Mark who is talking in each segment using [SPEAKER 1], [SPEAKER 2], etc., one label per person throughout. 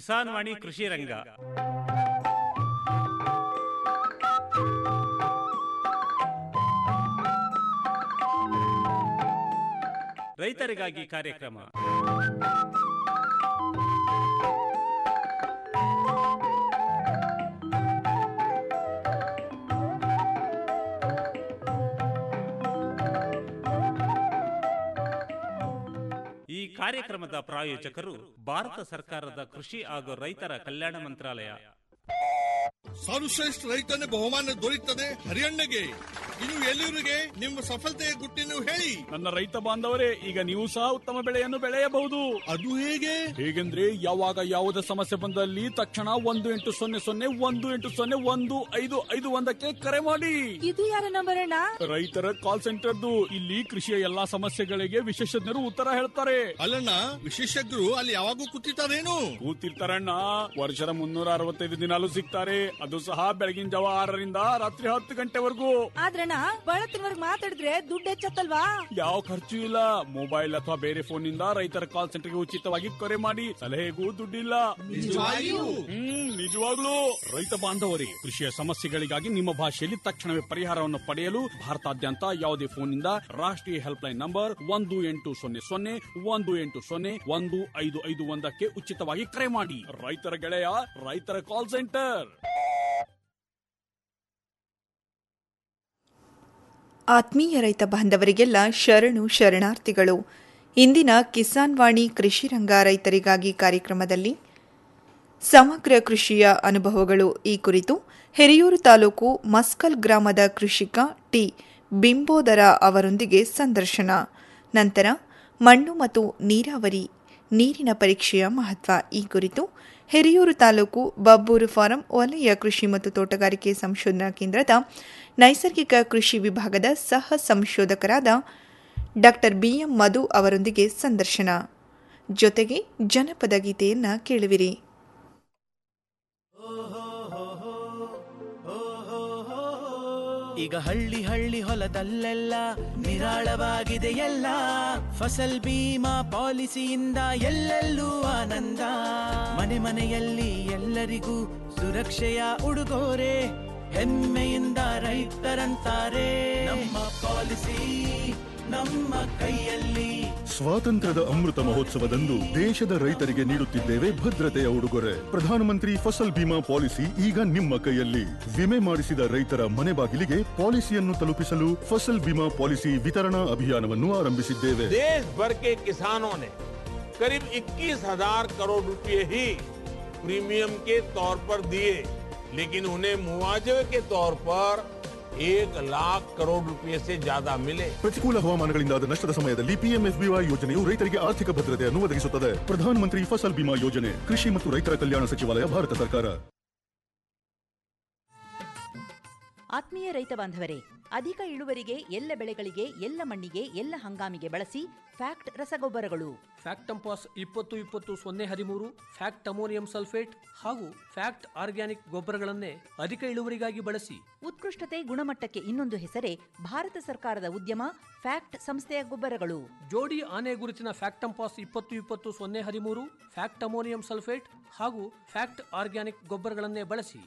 [SPEAKER 1] ಕಿಸಾನ್ ವಾಣಿ ಕೃಷಿ ರಂಗ ರೈತರಿಗಾಗಿ ಕಾರ್ಯಕ್ರಮ ಈ ಕಾರ್ಯಕ್ರಮದ ಪ್ರಾಯೋಜಕರು ಭಾರತ ಸರ್ಕಾರದ ಕೃಷಿ ಹಾಗೂ ರೈತರ ಕಲ್ಯಾಣ ಮಂತ್ರಾಲಯ
[SPEAKER 2] ಸರ್ವಶ್ರೇಷ್ಠ ರೈತನ ಬಹುಮಾನ ದೊರೆಯುತ್ತದೆ ಹರಿಯಣ್ಣಗೆ ಇನ್ನು ಎಲ್ಲಿವರಿಗೆ ನಿಮ್ಮ ಸಫಲತೆಯ ಗುಟ್ಟಿನ ಹೇಳಿ
[SPEAKER 3] ನನ್ನ ರೈತ ಬಾಂಧವರೇ ಈಗ ನೀವು ಸಹ ಉತ್ತಮ ಬೆಳೆಯನ್ನು ಬೆಳೆಯಬಹುದು
[SPEAKER 2] ಅದು ಹೇಗೆ
[SPEAKER 3] ಹೇಗೆಂದ್ರೆ ಯಾವಾಗ ಯಾವುದೇ ಸಮಸ್ಯೆ ಬಂದಲ್ಲಿ ತಕ್ಷಣ ಒಂದು ಎಂಟು ಸೊನ್ನೆ ಸೊನ್ನೆ ಒಂದು ಎಂಟು ಸೊನ್ನೆ ಒಂದು ಐದು ಐದು ಒಂದಕ್ಕೆ ಕರೆ ಮಾಡಿ
[SPEAKER 4] ಇದು ಯಾರ ನಂಬರ್ ಅಣ್ಣ
[SPEAKER 3] ರೈತರ ಕಾಲ್ ಸೆಂಟರ್ದು ಇಲ್ಲಿ ಕೃಷಿಯ ಎಲ್ಲಾ ಸಮಸ್ಯೆಗಳಿಗೆ ವಿಶೇಷಜ್ಞರು ಉತ್ತರ ಹೇಳ್ತಾರೆ
[SPEAKER 2] ಅಲ್ಲಣ್ಣ ವಿಶೇಷಜ್ಞರು ಅಲ್ಲಿ ಯಾವಾಗೂ ಕೂತಿರ್ತಾರೇನು
[SPEAKER 3] ಕೂತಿರ್ತಾರಣ್ಣ ವರ್ಷದ ಮುನ್ನೂರ ಅರವತ್ತೈದು ದಿನಾಲು ಸಿಗ್ತಾರೆ ಅದು ಸಹ ಬೆಳಗಿನ ಜಾವ ಆರರಿಂದ ರಾತ್ರಿ ಹತ್ತು ಗಂಟೆವರೆಗೂ
[SPEAKER 4] ಆದ್ರಣ್ಣ ಬಳತ್ತಿನವರ್ಗ್ ಮಾತಾಡಿದ್ರೆ ದುಡ್ಡು ಹೆಚ್ಚತ್ತಲ್ವಾ
[SPEAKER 3] ಯಾವ ಖರ್ಚು ಇಲ್ಲ ಮೊಬೈಲ್ ಅಥವಾ ಬೇರೆ ಫೋನ್ ನಿಂದ ರೈತರ ಕಾಲ್ ಸೆಂಟರ್ಗೆ ಉಚಿತವಾಗಿ ಕರೆ ಮಾಡಿ ಸಲಹೆಗೂ ದುಡ್ಡಿಲ್ಲ
[SPEAKER 2] ನಿಜವಾಗಿಯೂ?
[SPEAKER 3] ಹ್ಮ್ ನಿಜವಾಗ್ಲೂ ರೈತ ಬಾಂಧವರೇ ಕೃಷಿಯ ಸಮಸ್ಯೆಗಳಿಗಾಗಿ ನಿಮ್ಮ ಭಾಷೆಯಲ್ಲಿ ತಕ್ಷಣವೇ ಪರಿಹಾರವನ್ನು ಪಡೆಯಲು ಭಾರತಾದ್ಯಂತ ಯಾವುದೇ ಫೋನ್ನಿಂದ ರಾಷ್ಟ್ರೀಯ ಹೆಲ್ಪ್ ಲೈನ್ ನಂಬರ್ ಒಂದು ಎಂಟು ಸೊನ್ನೆ ಸೊನ್ನೆ ಒಂದು ಎಂಟು ಸೊನ್ನೆ ಒಂದು ಐದು ಐದು ಒಂದಕ್ಕೆ ಉಚಿತವಾಗಿ ಕರೆ ಮಾಡಿ ರೈತರ ಗೆಳೆಯ ರೈತರ ಕಾಲ್ ಸೆಂಟರ್
[SPEAKER 5] ಆತ್ಮೀಯ ರೈತ ಬಾಂಧವರಿಗೆಲ್ಲ ಶರಣು ಶರಣಾರ್ಥಿಗಳು ಇಂದಿನ ಕಿಸಾನ್ ವಾಣಿ ಕೃಷಿ ರಂಗ ರೈತರಿಗಾಗಿ ಕಾರ್ಯಕ್ರಮದಲ್ಲಿ ಸಮಗ್ರ ಕೃಷಿಯ ಅನುಭವಗಳು ಈ ಕುರಿತು ಹಿರಿಯೂರು ತಾಲೂಕು ಮಸ್ಕಲ್ ಗ್ರಾಮದ ಕೃಷಿಕ ಟಿ ಬಿಂಬೋದರ ಅವರೊಂದಿಗೆ ಸಂದರ್ಶನ ನಂತರ ಮಣ್ಣು ಮತ್ತು ನೀರಾವರಿ ನೀರಿನ ಪರೀಕ್ಷೆಯ ಮಹತ್ವ ಈ ಕುರಿತು ಹಿರಿಯೂರು ತಾಲೂಕು ಬಬ್ಬೂರು ಫಾರಂ ವಲಯ ಕೃಷಿ ಮತ್ತು ತೋಟಗಾರಿಕೆ ಸಂಶೋಧನಾ ಕೇಂದ್ರದ ನೈಸರ್ಗಿಕ ಕೃಷಿ ವಿಭಾಗದ ಸಹ ಸಂಶೋಧಕರಾದ ಡಾಕ್ಟರ್ ಬಿಎಂ ಮಧು ಅವರೊಂದಿಗೆ ಸಂದರ್ಶನ ಜೊತೆಗೆ ಜನಪದ ಗೀತೆಯನ್ನ ಕೇಳುವಿರಿ
[SPEAKER 6] ಈಗ ಹಳ್ಳಿ ಹಳ್ಳಿ ಹೊಲದಲ್ಲೆಲ್ಲ ನಿರಾಳವಾಗಿದೆ ಎಲ್ಲ ಫಸಲ್ ಬೀಮಾ ಪಾಲಿಸಿಯಿಂದ ಎಲ್ಲೆಲ್ಲೂ ಆನಂದ ಮನೆ ಮನೆಯಲ್ಲಿ ಎಲ್ಲರಿಗೂ ಸುರಕ್ಷೆಯ ಉಡುಗೊರೆ ಹೆಮ್ಮೆಯಿಂದ ರೈತರಂತಾರೆ ನಮ್ಮ ಪಾಲಿಸಿ ನಮ್ಮ ಕೈಯಲ್ಲಿ
[SPEAKER 7] ಸ್ವಾತಂತ್ರ್ಯದ ಅಮೃತ ಮಹೋತ್ಸವದಂದು ದೇಶದ ರೈತರಿಗೆ ನೀಡುತ್ತಿದ್ದೇವೆ ಭದ್ರತೆಯ ಉಡುಗೊರೆ ಪ್ರಧಾನಮಂತ್ರಿ ಫಸಲ್ ಬಿಮಾ ಪಾಲಿಸಿ ಈಗ ನಿಮ್ಮ ಕೈಯಲ್ಲಿ ವಿಮೆ ಮಾಡಿಸಿದ ರೈತರ ಮನೆ ಬಾಗಿಲಿಗೆ ಪಾಲಿಸಿಯನ್ನು ತಲುಪಿಸಲು ಫಸಲ್ ಬಿಮಾ ಪಾಲಿಸಿ ವಿತರಣಾ ಅಭಿಯಾನವನ್ನು ಆರಂಭಿಸಿದ್ದೇವೆ
[SPEAKER 8] देश भर के किसानों ने करीब 21,000 करोड़ रुपए ही प्रीमियम के तौर पर दिए लेकिन उन्हें मुआवजे के तौर पर एक लाख करोड़ रुपए से ज्यादा मिले
[SPEAKER 7] ಪ್ರತಿಕೂಲ ಹವಾಮಾನಗಳಿಂದಾದ ನಷ್ಟದ ಸಮಯದಲ್ಲಿ ಪಿಎಂಎಫ್ಬಿವೈ ಯೋಜನೆಯು ರೈತರಿಗೆ ಆರ್ಥಿಕ ಭದ್ರತೆಯನ್ನು ಒದಗಿಸುತ್ತದೆ ಪ್ರಧಾನಮಂತ್ರಿ ಫಸಲ್ ಬಿಮಾ ಯೋಜನೆ ಕೃಷಿ ಮತ್ತು ರೈತರ ಕಲ್ಯಾಣ ಸಚಿವಾಲಯ ಭಾರತ ಸರ್ಕಾರ
[SPEAKER 9] ಆತ್ಮೀಯ ರೈತ ಬಾಂಧವರೇ ಅಧಿಕ ಇಳುವರಿಗೆ ಎಲ್ಲ ಬೆಳೆಗಳಿಗೆ ಎಲ್ಲ ಮಣ್ಣಿಗೆ ಎಲ್ಲ ಹಂಗಾಮಿಗೆ ಬಳಸಿ ಫ್ಯಾಕ್ಟ್ ರಸಗೊಬ್ಬರಗಳು
[SPEAKER 10] ಫ್ಯಾಕ್ಟಂಪಾಸ್ ಇಪ್ಪತ್ತು ಇಪ್ಪತ್ತು ಸೊನ್ನೆ ಹದಿಮೂರು ಫ್ಯಾಕ್ಟ್ ಅಮೋನಿಯಂ ಸಲ್ಫೇಟ್ ಹಾಗೂ ಫ್ಯಾಕ್ಟ್ ಆರ್ಗ್ಯಾನಿಕ್ ಗೊಬ್ಬರಗಳನ್ನೇ ಅಧಿಕ ಇಳುವರಿಗಾಗಿ ಬಳಸಿ
[SPEAKER 9] ಉತ್ಕೃಷ್ಟತೆ ಗುಣಮಟ್ಟಕ್ಕೆ ಇನ್ನೊಂದು ಹೆಸರೇ ಭಾರತ ಸರ್ಕಾರದ ಉದ್ಯಮ ಫ್ಯಾಕ್ಟ್ ಸಂಸ್ಥೆಯ ಗೊಬ್ಬರಗಳು
[SPEAKER 10] ಜೋಡಿ ಆನೆ ಗುರುತಿನ ಫ್ಯಾಕ್ಟಂಪಾಸ್ ಇಪ್ಪತ್ತು ಇಪ್ಪತ್ತು ಸೊನ್ನೆ ಹದಿಮೂರು ಫ್ಯಾಕ್ಟ್ ಅಮೋನಿಯಂ ಸಲ್ಫೇಟ್ ಹಾಗೂ ಫ್ಯಾಕ್ಟ್ ಆರ್ಗ್ಯಾನಿಕ್ ಗೊಬ್ಬರಗಳನ್ನೇ ಬಳಸಿ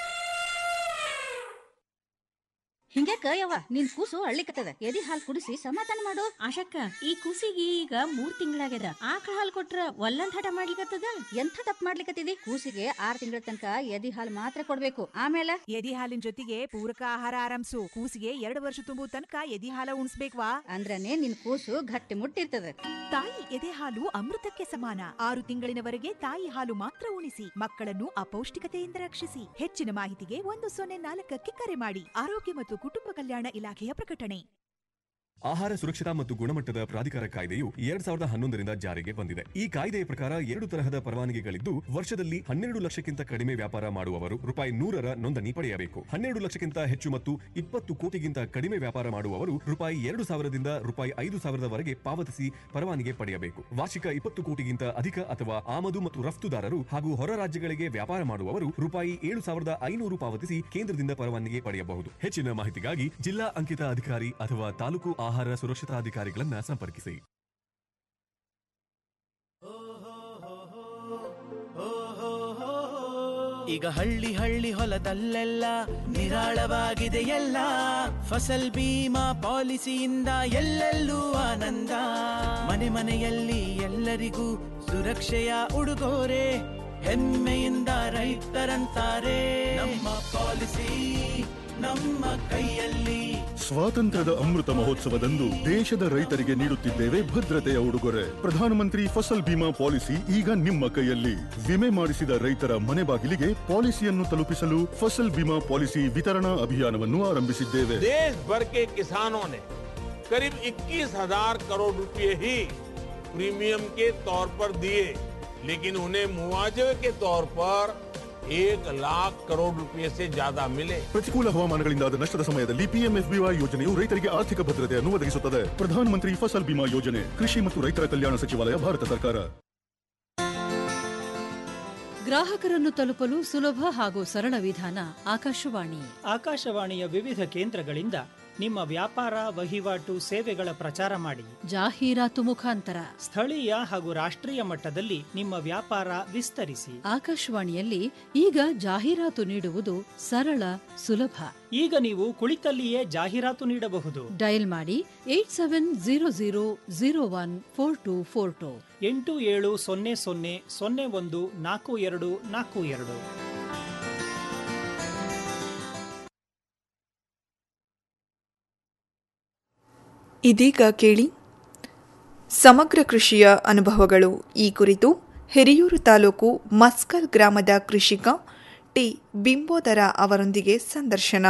[SPEAKER 11] ಹಿಂಗ್ಯಾಕ ಯವ್ವ ನಿನ್ ಕೂಸು ಅಳ್ಳಿಕತ್ತದ ಎದಿ ಹಾಲ್ ಕುಡಿಸಿ ಸಮಾಧಾನ ಮಾಡು
[SPEAKER 12] ಆಶಕ್ಕ ಈ ಕೂಸಿಗೆ ಈಗ ಮೂರ್ ತಿಂಗಳಾಗ್ಯದ ಆಕಳ ಹಾಲ್ ಕೊಟ್ರ ಒಲ್ಲಂದ್ ಹಠ ಮಾಡ್ಲಿಕತ್ತದ
[SPEAKER 11] ಎಂಥ ತಪ್ಪು ಮಾಡ್ಲಿಕತ್ತಿದಿ ಕೂಸಿಗೆ ಆರ್ ತಿಂಗಳ ತನಕ ಎದಿ ಹಾಲ್ ಮಾತ್ರ ಕೊಡ್ಬೇಕು ಆಮೇಲೆ
[SPEAKER 13] ಎದಿ ಹಾಲಿನ ಜೊತೆಗೆ ಪೂರಕ ಆಹಾರ ಆರಂಭಿಸು ಕೂಸಿಗೆ ಎರಡು ವರ್ಷ ತುಂಬು ತನಕ ಎದಿ ಹಾಲ ಉಣಿಸ್ಬೇಕ್ವಾ
[SPEAKER 11] ಅಂದ್ರನೇ ನಿನ್ ಕೂಸು ಗಟ್ಟಿ ಮುಟ್ಟಿರ್ತದ
[SPEAKER 13] ತಾಯಿ ಎದೆ ಹಾಲು ಅಮೃತಕ್ಕೆ ಸಮಾನ ಆರು ತಿಂಗಳಿನವರೆಗೆ ತಾಯಿ ಹಾಲು ಮಾತ್ರ ಉಣಿಸಿ ಮಕ್ಕಳನ್ನು ಅಪೌಷ್ಟಿಕತೆಯಿಂದ ರಕ್ಷಿಸಿ ಹೆಚ್ಚಿನ ಮಾಹಿತಿಗೆ ಒಂದು ಸೊನ್ನೆ ನಾಲ್ಕಕ್ಕೆ ಕರೆ ಮಾಡಿ ಆರೋಗ್ಯ ಮತ್ತು ಕುಟುಂಬ ಕಲ್ಯಾಣ ಇಲಾಖೆಯ ಪ್ರಕಟಣೆ
[SPEAKER 14] ಆಹಾರ ಸುರಕ್ಷತಾ ಮತ್ತು ಗುಣಮಟ್ಟದ ಪ್ರಾಧಿಕಾರ ಕಾಯ್ದೆಯು ಎರಡ್ ಸಾವಿರದ ಹನ್ನೊಂದರಿಂದ ಜಾರಿಗೆ ಬಂದಿದೆ ಈ ಕಾಯ್ದೆಯ ಪ್ರಕಾರ ಎರಡು ತರಹದ ಪರವಾನಗಿಗಳಿದ್ದು ವರ್ಷದಲ್ಲಿ ಹನ್ನೆರಡು ಲಕ್ಷಕ್ಕಿಂತ ಕಡಿಮೆ ವ್ಯಾಪಾರ ಮಾಡುವವರು ರೂಪಾಯಿ ನೂರರ ನೋಂದಣಿ ಪಡೆಯಬೇಕು ಹನ್ನೆರಡು ಲಕ್ಷಕ್ಕಿಂತ ಹೆಚ್ಚು ಮತ್ತು ಇಪ್ಪತ್ತು ಕೋಟಿಗಿಂತ ಕಡಿಮೆ ವ್ಯಾಪಾರ ಮಾಡುವವರು ರೂಪಾಯಿ ಎರಡು ಸಾವಿರದಿಂದ ರೂಪಾಯಿ ಐದು ಸಾವಿರದವರೆಗೆ ಪಾವತಿಸಿ ಪರವಾನಗಿ ಪಡೆಯಬೇಕು ವಾರ್ಷಿಕ ಇಪ್ಪತ್ತು ಕೋಟಿಗಿಂತ ಅಧಿಕ ಅಥವಾ ಆಮದು ಮತ್ತು ರಫ್ತುದಾರರು ಹಾಗೂ ಹೊರ ರಾಜ್ಯಗಳಿಗೆ ವ್ಯಾಪಾರ ಮಾಡುವವರು ರೂಪಾಯಿ ಏಳು ಸಾವಿರದ ಐನೂರು ಪಾವತಿಸಿ ಕೇಂದ್ರದಿಂದ ಪರವಾನಗಿ ಪಡೆಯಬಹುದು ಹೆಚ್ಚಿನ ಮಾಹಿತಿಗಾಗಿ ಜಿಲ್ಲಾ ಅಂಕಿತ ಅಧಿಕಾರಿ ಅಥವಾ ತಾಲೂಕು ಆಹಾರ ಸುರಕ್ಷತಾ ಅಧಿಕಾರಿಗಳನ್ನ ಸಂಪರ್ಕಿಸಿ
[SPEAKER 6] ಈಗ ಹಳ್ಳಿ ಹಳ್ಳಿ ಹೊಲದಲ್ಲೆಲ್ಲ ನಿರಾಳವಾಗಿದೆ ಎಲ್ಲ ಫಸಲ್ ಬೀಮಾ ಪಾಲಿಸಿಯಿಂದ ಎಲ್ಲೆಲ್ಲೂ ಆನಂದ ಮನೆ ಮನೆಯಲ್ಲಿ ಎಲ್ಲರಿಗೂ ಸುರಕ್ಷೆಯ ಉಡುಗೊರೆ ಹೆಮ್ಮೆಯಿಂದ ರೈತರಂತಾರೆ ನಮ್ಮ ಪಾಲಿಸಿ ನಮ್ಮ ಕೈಯಲ್ಲಿ
[SPEAKER 7] ಸ್ವಾತಂತ್ರ್ಯದ ಅಮೃತ ಮಹೋತ್ಸವದಂದು ದೇಶದ ರೈತರಿಗೆ ನೀಡುತ್ತಿದ್ದೇವೆ ಭದ್ರತೆಯ ಉಡುಗೊರೆ ಪ್ರಧಾನಮಂತ್ರಿ ಫಸಲ್ ಬಿಮಾ ಪಾಲಿಸಿ ಈಗ ನಿಮ್ಮ ಕೈಯಲ್ಲಿ ವಿಮೆ ಮಾಡಿಸಿದ ರೈತರ ಮನೆ ಬಾಗಿಲಿಗೆ ಪಾಲಿಸಿಯನ್ನು ತಲುಪಿಸಲು ಫಸಲ್ ಬಿಮಾ ಪಾಲಿಸಿ ವಿತರಣಾ ಅಭಿಯಾನವನ್ನು ಆರಂಭಿಸಿದ್ದೇವೆ
[SPEAKER 8] देश भर के किसानों ने करीब 21,000 करोड़ रुपए ही प्रीमियम के तौर पर दिए लेकिन उन्हें मुआवजे के तौर पर एक लाख करोड़ रुपए से ज्यादा मिले
[SPEAKER 7] ಪ್ರತಿಕೂಲ ಹವಾಮಾನಗಳಿಂದಾದ ನಷ್ಟದ ಸಮಯದಲ್ಲಿ ಪಿಎಂಎಫ್ಬಿವೈ ಯೋಜನೆಯು ರೈತರಿಗೆ ಆರ್ಥಿಕ ಭದ್ರತೆಯನ್ನು ಒದಗಿಸುತ್ತದೆ ಪ್ರಧಾನಮಂತ್ರಿ ಫಸಲ್ ಬಿಮಾ ಯೋಜನೆ ಕೃಷಿ ಮತ್ತು ರೈತರ ಕಲ್ಯಾಣ ಸಚಿವಾಲಯ ಭಾರತ ಸರ್ಕಾರ
[SPEAKER 15] ಗ್ರಾಹಕರನ್ನು ತಲುಪಲು ಸುಲಭ ಹಾಗೂ ಸರಳ ವಿಧಾನ ಆಕಾಶವಾಣಿ
[SPEAKER 16] ಆಕಾಶವಾಣಿಯ ವಿವಿಧ ಕೇಂದ್ರಗಳಿಂದ ನಿಮ್ಮ ವ್ಯಾಪಾರ ವಹಿವಾಟು ಸೇವೆಗಳ ಪ್ರಚಾರ ಮಾಡಿ
[SPEAKER 15] ಜಾಹೀರಾತು ಮುಖಾಂತರ
[SPEAKER 16] ಸ್ಥಳೀಯ ಹಾಗೂ ರಾಷ್ಟ್ರೀಯ ಮಟ್ಟದಲ್ಲಿ ನಿಮ್ಮ ವ್ಯಾಪಾರ ವಿಸ್ತರಿಸಿ
[SPEAKER 15] ಆಕಾಶವಾಣಿಯಲ್ಲಿ ಈಗ ಜಾಹೀರಾತು ನೀಡುವುದು ಸರಳ ಸುಲಭ
[SPEAKER 16] ಈಗ ನೀವು ಕುಳಿತಲ್ಲಿಯೇ ಜಾಹೀರಾತು ನೀಡಬಹುದು
[SPEAKER 15] ಡಯಲ್ ಮಾಡಿ eight seven zero zero zero one four two four two
[SPEAKER 16] ಎಂಟು ಏಳು ಸೊನ್ನೆ ಸೊನ್ನೆ ಸೊನ್ನೆ ಒಂದು ನಾಲ್ಕು ಎರಡು ನಾಲ್ಕು ಎರಡು
[SPEAKER 5] ಇದೀಗ ಕೇಳಿ ಸಮಗ್ರ ಕೃಷಿಯ ಅನುಭವಗಳು ಈ ಕುರಿತು ಹಿರಿಯೂರು ತಾಲೂಕು ಮಸ್ಕಲ್ ಗ್ರಾಮದ ಕೃಷಿಕ ಟಿ ಬಿಂಬೋದರ ಅವರೊಂದಿಗೆ ಸಂದರ್ಶನ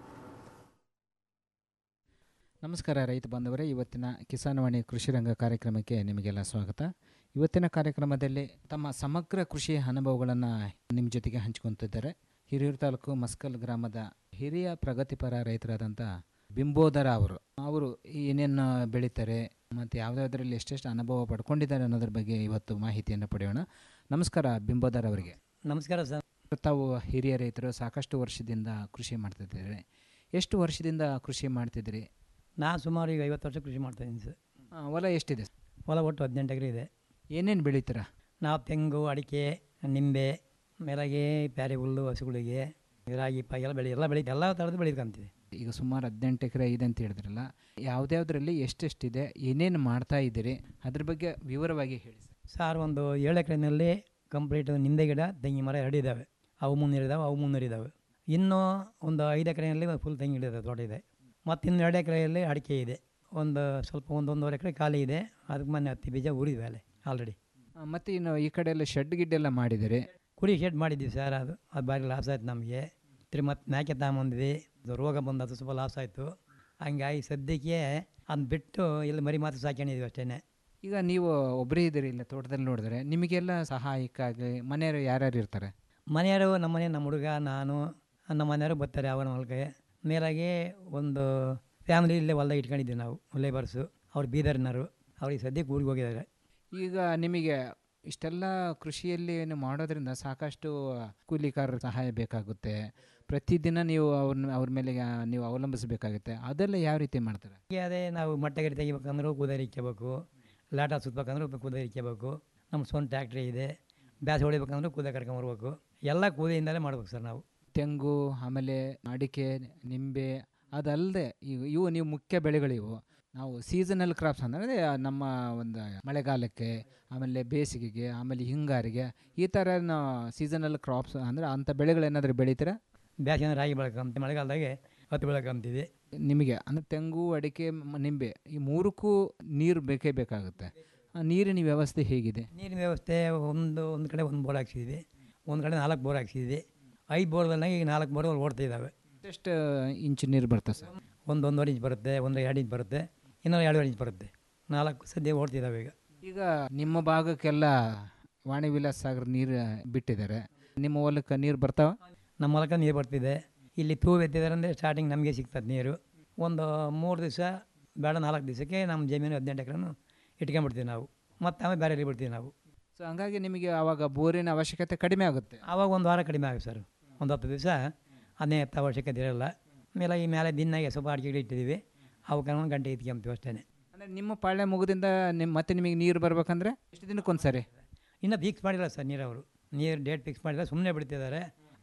[SPEAKER 17] ನಮಸ್ಕಾರ ರೈತ ಬಾಂಧವರೇ ಇವತ್ತಿನ ಕಿಸಾನವಾಣಿ ಕೃಷಿ ರಂಗ ಕಾರ್ಯಕ್ರಮಕ್ಕೆ ನಿಮಗೆಲ್ಲ ಸ್ವಾಗತ ಇವತ್ತಿನ ಕಾರ್ಯಕ್ರಮದಲ್ಲಿ ತಮ್ಮ ಸಮಗ್ರ ಕೃಷಿ ಅನುಭವಗಳನ್ನು ನಿಮ್ಮ ಜೊತೆಗೆ ಹಂಚ್ಕೊತಿದ್ದಾರೆ ಹಿರಿಯೂರು ತಾಲೂಕು ಮಸ್ಕಲ್ ಗ್ರಾಮದ ಹಿರಿಯ ಪ್ರಗತಿಪರ ರೈತರಾದಂಥ ಬಿಂಬೋದರ ಅವರು ಅವರು ಏನೇನು ಬೆಳೀತಾರೆ ಮತ್ತು ಯಾವುದಾದ್ರಲ್ಲಿ ಎಷ್ಟೆಷ್ಟು ಅನುಭವ ಪಡ್ಕೊಂಡಿದ್ದಾರೆ ಅನ್ನೋದ್ರ ಬಗ್ಗೆ ಇವತ್ತು ಮಾಹಿತಿಯನ್ನು ಪಡೆಯೋಣ ನಮಸ್ಕಾರ ಬಿಂಬೋದರ್ ಅವರಿಗೆ
[SPEAKER 18] ನಮಸ್ಕಾರ ಸರ್
[SPEAKER 17] ತಾವು ಹಿರಿಯ ರೈತರು ಸಾಕಷ್ಟು ವರ್ಷದಿಂದ ಕೃಷಿ ಮಾಡ್ತಿದ್ದಾರೆ ಎಷ್ಟು ವರ್ಷದಿಂದ ಕೃಷಿ ಮಾಡ್ತಿದ್ದೀರಿ
[SPEAKER 18] ನಾ ಸುಮಾರು ಈಗ ಐವತ್ತು ವರ್ಷ ಕೃಷಿ ಮಾಡ್ತಾ ಇದ್ದೀನಿ ಸರ್
[SPEAKER 17] ಆ, ಹೊಲ ಎಷ್ಟಿದೆ
[SPEAKER 18] ಹೊಲ ಒಟ್ಟು ಹದಿನೆಂಟು ಎಕರೆ ಇದೆ
[SPEAKER 17] ಏನೇನು ಬೆಳೀತೀರಾ
[SPEAKER 18] ನಾವು ತೆಂಗು ಅಡಿಕೆ ನಿಂಬೆ ಮೇಲಾಗೆ ಪ್ಯಾರೆ ಹುಲ್ಲು ಹಸುಗಳಿಗೆ ರಾಗಿ ಪಾಯಿ ಎಲ್ಲ ಬೆಳೆ ಎಲ್ಲ ಬೆಳಿ ಎಲ್ಲ ಥರದ್ದು ಬೆಳೀಕೊಂತೀವಿ
[SPEAKER 17] ಈಗ ಸುಮಾರು ಹದಿನೆಂಟು ಎಕರೆ ಇದೆ ಅಂತ ಹೇಳಿದ್ರಲ್ಲ ಯಾವುದ್ಯಾವುದರಲ್ಲಿ ಎಷ್ಟೆಷ್ಟಿದೆ ಏನೇನು ಮಾಡ್ತಾ ಇದ್ದೀರಿ ಅದ್ರ ಬಗ್ಗೆ ವಿವರವಾಗಿ ಹೇಳಿ ಸರ್
[SPEAKER 18] ಸಾರ್ ಒಂದು ಏಳು ಎಕರೆನಲ್ಲಿ ಕಂಪ್ಲೀಟ್ ನಿಂಬೆ ಗಿಡ ತೆಂಗಿನ ಮರ ಎರಡು ಇದ್ದಾವೆ ಅವು ಮುನ್ನೂರು ಇದ್ದಾವೆ ಅವು ಮುನ್ನೂರು ಇದ್ದಾವೆ ಇನ್ನೂ ಒಂದು ಐದು ಎಕರೆಯಲ್ಲಿ ಫುಲ್ ತೆಂಗಿನ ಗಿಡ ಇದೆ ತೋಟ ಇದೆ ಮತ್ತು ಇನ್ನು ಎರಡು ಎಕರೆಯಲ್ಲಿ ಅಡಿಕೆ ಇದೆ ಒಂದು ಸ್ವಲ್ಪ ಒಂದು ಒಂದೂವರೆ ಎಕರೆ ಖಾಲಿ ಇದೆ ಅದಕ್ಕೆ ಮೊನ್ನೆ ಹತ್ತಿ ಬೀಜ ಊರಿದ್ವಿ ಅಲ್ಲೇ ಆಲ್ರೆಡಿ
[SPEAKER 17] ಆ, ಮತ್ತೆ ಇನ್ನು ಈ ಕಡೆ ಎಲ್ಲ ಶೆಡ್ ಗಿಡ್ ಎಲ್ಲ ಮಾಡಿದ್ದೀರಿ
[SPEAKER 18] ಕುರಿ ಶೆಡ್ ಮಾಡಿದ್ವಿ ಸರ್ ಅದು ಅದು ಭಾರಿ ಲಾಸ್ ಆಯ್ತು ನಮಗೆ ತಿರು ಮತ್ತೆ ಮೇಕೆ ತಗೊಂಬಂದ್ವಿ ಅದು ರೋಗ ಬಂದು ಅದು ಸ್ವಲ್ಪ ಲಾಸ್ ಆಯಿತು ಹಂಗಾಗಿ ಸದ್ಯಕ್ಕೆ ಅದನ್ನ ಬಿಟ್ಟು ಇಲ್ಲಿ ಮರಿ ಮಾತ್ರ ಸಾಕೊಂಡಿದ್ವಿ ಅಷ್ಟೇ
[SPEAKER 17] ಈಗ ನೀವು ಒಬ್ಬರೇ ಇದ್ದೀರಿ ಇಲ್ಲ ತೋಟದಲ್ಲಿ ನೋಡಿದ್ರೆ ನಿಮಗೆಲ್ಲ ಸಹಾಯಕ್ಕಾಗಿ ಮನೆಯವರು ಯಾರ್ಯಾರು ಇರ್ತಾರೆ
[SPEAKER 18] ಮನೆಯವರು ನಮ್ಮ ಮನೆ ನಮ್ಮ ಹುಡುಗ ನಾನು ನಮ್ಮ ಮನೆಯವರು ಬರ್ತಾರೆ ಅವನ ಹೊಲಕ್ಕೆ ಮೇಲಾಗಿ ಒಂದು ಫ್ಯಾಮಿಲಿ ಇಲ್ಲೇ ಹೊಲ್ದಾಗ ಇಟ್ಕೊಂಡಿದ್ದೀವಿ ನಾವು ಲೇಬರ್ಸು ಅವ್ರು ಬೀದರ್ನವರು ಅವ್ರಿಗೆ ಸದ್ಯಕ್ಕೆ ಊರಿಗೆ ಹೋಗಿದ್ದಾರೆ
[SPEAKER 17] ಈಗ ನಿಮಗೆ ಇಷ್ಟೆಲ್ಲ ಕೃಷಿಯಲ್ಲಿ ನೀವು ಮಾಡೋದ್ರಿಂದ ಸಾಕಷ್ಟು ಕೂಲಿಕಾರರ ಸಹಾಯ ಬೇಕಾಗುತ್ತೆ ಪ್ರತಿದಿನ ನೀವು ಅವ್ರನ್ನ ಅವ್ರ ಮೇಲೆ ಯಾ- ನೀವು ಅವಲಂಬಿಸಬೇಕಾಗುತ್ತೆ ಅದೆಲ್ಲ ಯಾವ ರೀತಿ ಮಾಡ್ತಾರೆ
[SPEAKER 18] ಹೀಗೆ ಅದೇ ನಾವು ಮಟ್ಟಗರಿ ತೆಗಿಬೇಕಂದ್ರೂ ಕುದುರೆ ಇಕ್ಕೋಬೇಕು ಲಾಟ ಸುತ್ತಬೇಕಂದ್ರೂ ಕುದುರೆ ಇಕ್ಕೋಬೇಕು ನಮ್ಮ ಸ್ವಂತ ಟ್ಯಾಕ್ಟ್ರಿ ಇದೆ ಬ್ಯಾಸ್ ಹೊಡಿಬೇಕಂದ್ರೂ ಕುದುರೆ ಕರ್ಕೊಂಬರ್ಬೇಕು ಎಲ್ಲ ಕೂದೆಯಿಂದಲೇ ಮಾಡ್ಬೇಕು ಸರ್ ನಾವು
[SPEAKER 17] ತೆಂಗು ಆಮೇಲೆ ಅಡಿಕೆ ನಿಂಬೆ ಅದಲ್ಲದೆ ಇವು ಇವು ನೀವು ಮುಖ್ಯ ಬೆಳೆಗಳಿವು ನಾವು ಸೀಸನಲ್ ಕ್ರಾಪ್ಸ್ ಅಂದರೆ ನಮ್ಮ ಒಂದು ಮಳೆಗಾಲಕ್ಕೆ ಆಮೇಲೆ ಬೇಸಿಗೆಗೆ ಆಮೇಲೆ ಹಿಂಗಾರಿಗೆ ಈ ಥರ ಸೀಸನಲ್ ಕ್ರಾಪ್ಸ್ ಅಂದರೆ ಅಂಥ ಬೆಳೆಗಳೇನಾದರೂ ಬೆಳಿತೀರಾ
[SPEAKER 18] ಬ್ಯಾಸಿಗೆ ರಾಗಿ ಬೆಳಕಂತ ಮಳೆಗಾಲದಾಗೆ ಹತ್ತು ಬೆಳಕಂತೀವಿ
[SPEAKER 17] ನಿಮಗೆ ಅಂದರೆ ತೆಂಗು ಅಡಿಕೆ ಮ- ನಿಂಬೆ ಈ ಮೂರಕ್ಕೂ ನೀರು ಬೇಕೇ ಬೇಕಾಗುತ್ತೆ ಆ ನೀರಿನ ವ್ಯವಸ್ಥೆ ಹೇಗಿದೆ
[SPEAKER 18] ನೀರಿನ ವ್ಯವಸ್ಥೆ ಒಂದು ಒಂದು ಕಡೆ ಒಂದು ಬೋರ್ ಹಾಕ್ಸಿದ್ವಿ ಒಂದು ಕಡೆ ನಾಲ್ಕು ಬೋರ್ ಹಾಕ್ಸಿದ್ವಿ ಐದು ಬೋರ್ದಲ್ಲಿ ಈಗ ನಾಲ್ಕು ಬೋರ್ಗಳು ಓಡ್ತಾ ಇದ್ದಾವೆ
[SPEAKER 17] ಎಷ್ಟು ಇಂಚು ನೀರು ಬರ್ತದೆ ಸರ್
[SPEAKER 18] ಒಂದು ಒಂದೂವರೆ ಇಂಚ್ ಬರುತ್ತೆ ಒಂದು ಎರಡು ಇಂಚ್ ಬರುತ್ತೆ ಇನ್ನೊಂದು ಎರಡೂವರೆ ಇಂಚ್ ಬರುತ್ತೆ ನಾಲ್ಕು ಸದ್ಯ ಓಡ್ತಿದ್ದಾವೆ ಈಗ
[SPEAKER 17] ಈಗ ನಿಮ್ಮ ಭಾಗಕ್ಕೆಲ್ಲ ವಾಣಿ ವಿಲಾಸ್ ಸಾಗರ ನೀರು ಬಿಟ್ಟಿದ್ದಾರೆ ನಿಮ್ಮ ಹೊಲಕ್ಕೆ ನೀರು ಬರ್ತಾವ
[SPEAKER 18] ನಮ್ಮ ಹೊಲಕ್ಕೆ ನೀರು ಬರ್ತಿದೆ ಇಲ್ಲಿ ತೂ ಎತ್ತಿದ್ದಾರೆ ಅಂದರೆ ಸ್ಟಾರ್ಟಿಂಗ್ ನಮಗೆ ಸಿಗ್ತದೆ ನೀರು ಒಂದು ಮೂರು ದಿವಸ ಬೇಡ ನಾಲ್ಕು ದಿವಸಕ್ಕೆ ನಮ್ಮ ಜಮೀನು ಹದಿನೆಂಟು ಎಕರೆನೂ ಇಟ್ಕೊಂಡ್ಬಿಡ್ತೀವಿ ನಾವು ಮತ್ತು ಆಮೇಲೆ ಬೇರೆ ಬಿಡ್ತೀವಿ ನಾವು
[SPEAKER 17] ಸೊ ಹಂಗಾಗಿ ನಿಮಗೆ ಆವಾಗ ಬೋರಿನ ಅವಶ್ಯಕತೆ ಕಡಿಮೆ ಆಗುತ್ತೆ
[SPEAKER 18] ಆವಾಗ ಒಂದು ವಾರ ಕಡಿಮೆ ಆಗುತ್ತೆ ಸರ್ ಒಂದು ಹತ್ತು ದಿವಸ ಅದನ್ನೇ ಎತ್ತ ಅವಶ್ಯಕತೆ ಇರಲ್ಲ ಆಮೇಲೆ ಈ ಮೇಲೆ ದಿನಾಗೆ ಸ್ವಲ್ಪ ಅಡಿಕೆ ಗಿಡ ಇಟ್ಟಿದ್ದೀವಿ ಅವಕ್ಕೆ ಒಂದು ಗಂಟೆ ಇಟ್ಕೊಂತೀವಿ ಅಷ್ಟೇ
[SPEAKER 17] ಅಂದರೆ ನಿಮ್ಮ ಪಾಳ್ಯ ಮುಗಿದಿಂದ ನಿಮ್ಮ ಮತ್ತೆ ನಿಮಗೆ ನೀರು ಬರ್ಬೇಕಂದ್ರೆ ಎಷ್ಟು ದಿನಕ್ಕೊಂದು ಸರಿ
[SPEAKER 18] ಇನ್ನೂ ಫಿಕ್ಸ್ ಮಾಡಿಲ್ಲ ಸರ್ ನೀರವರು ನೀರು ಡೇಟ್ ಫಿಕ್ಸ್ ಮಾಡಿಲ್ಲ ಸುಮ್ಮನೆ ಬಿಡ್ತಿದ್ದಾರೆ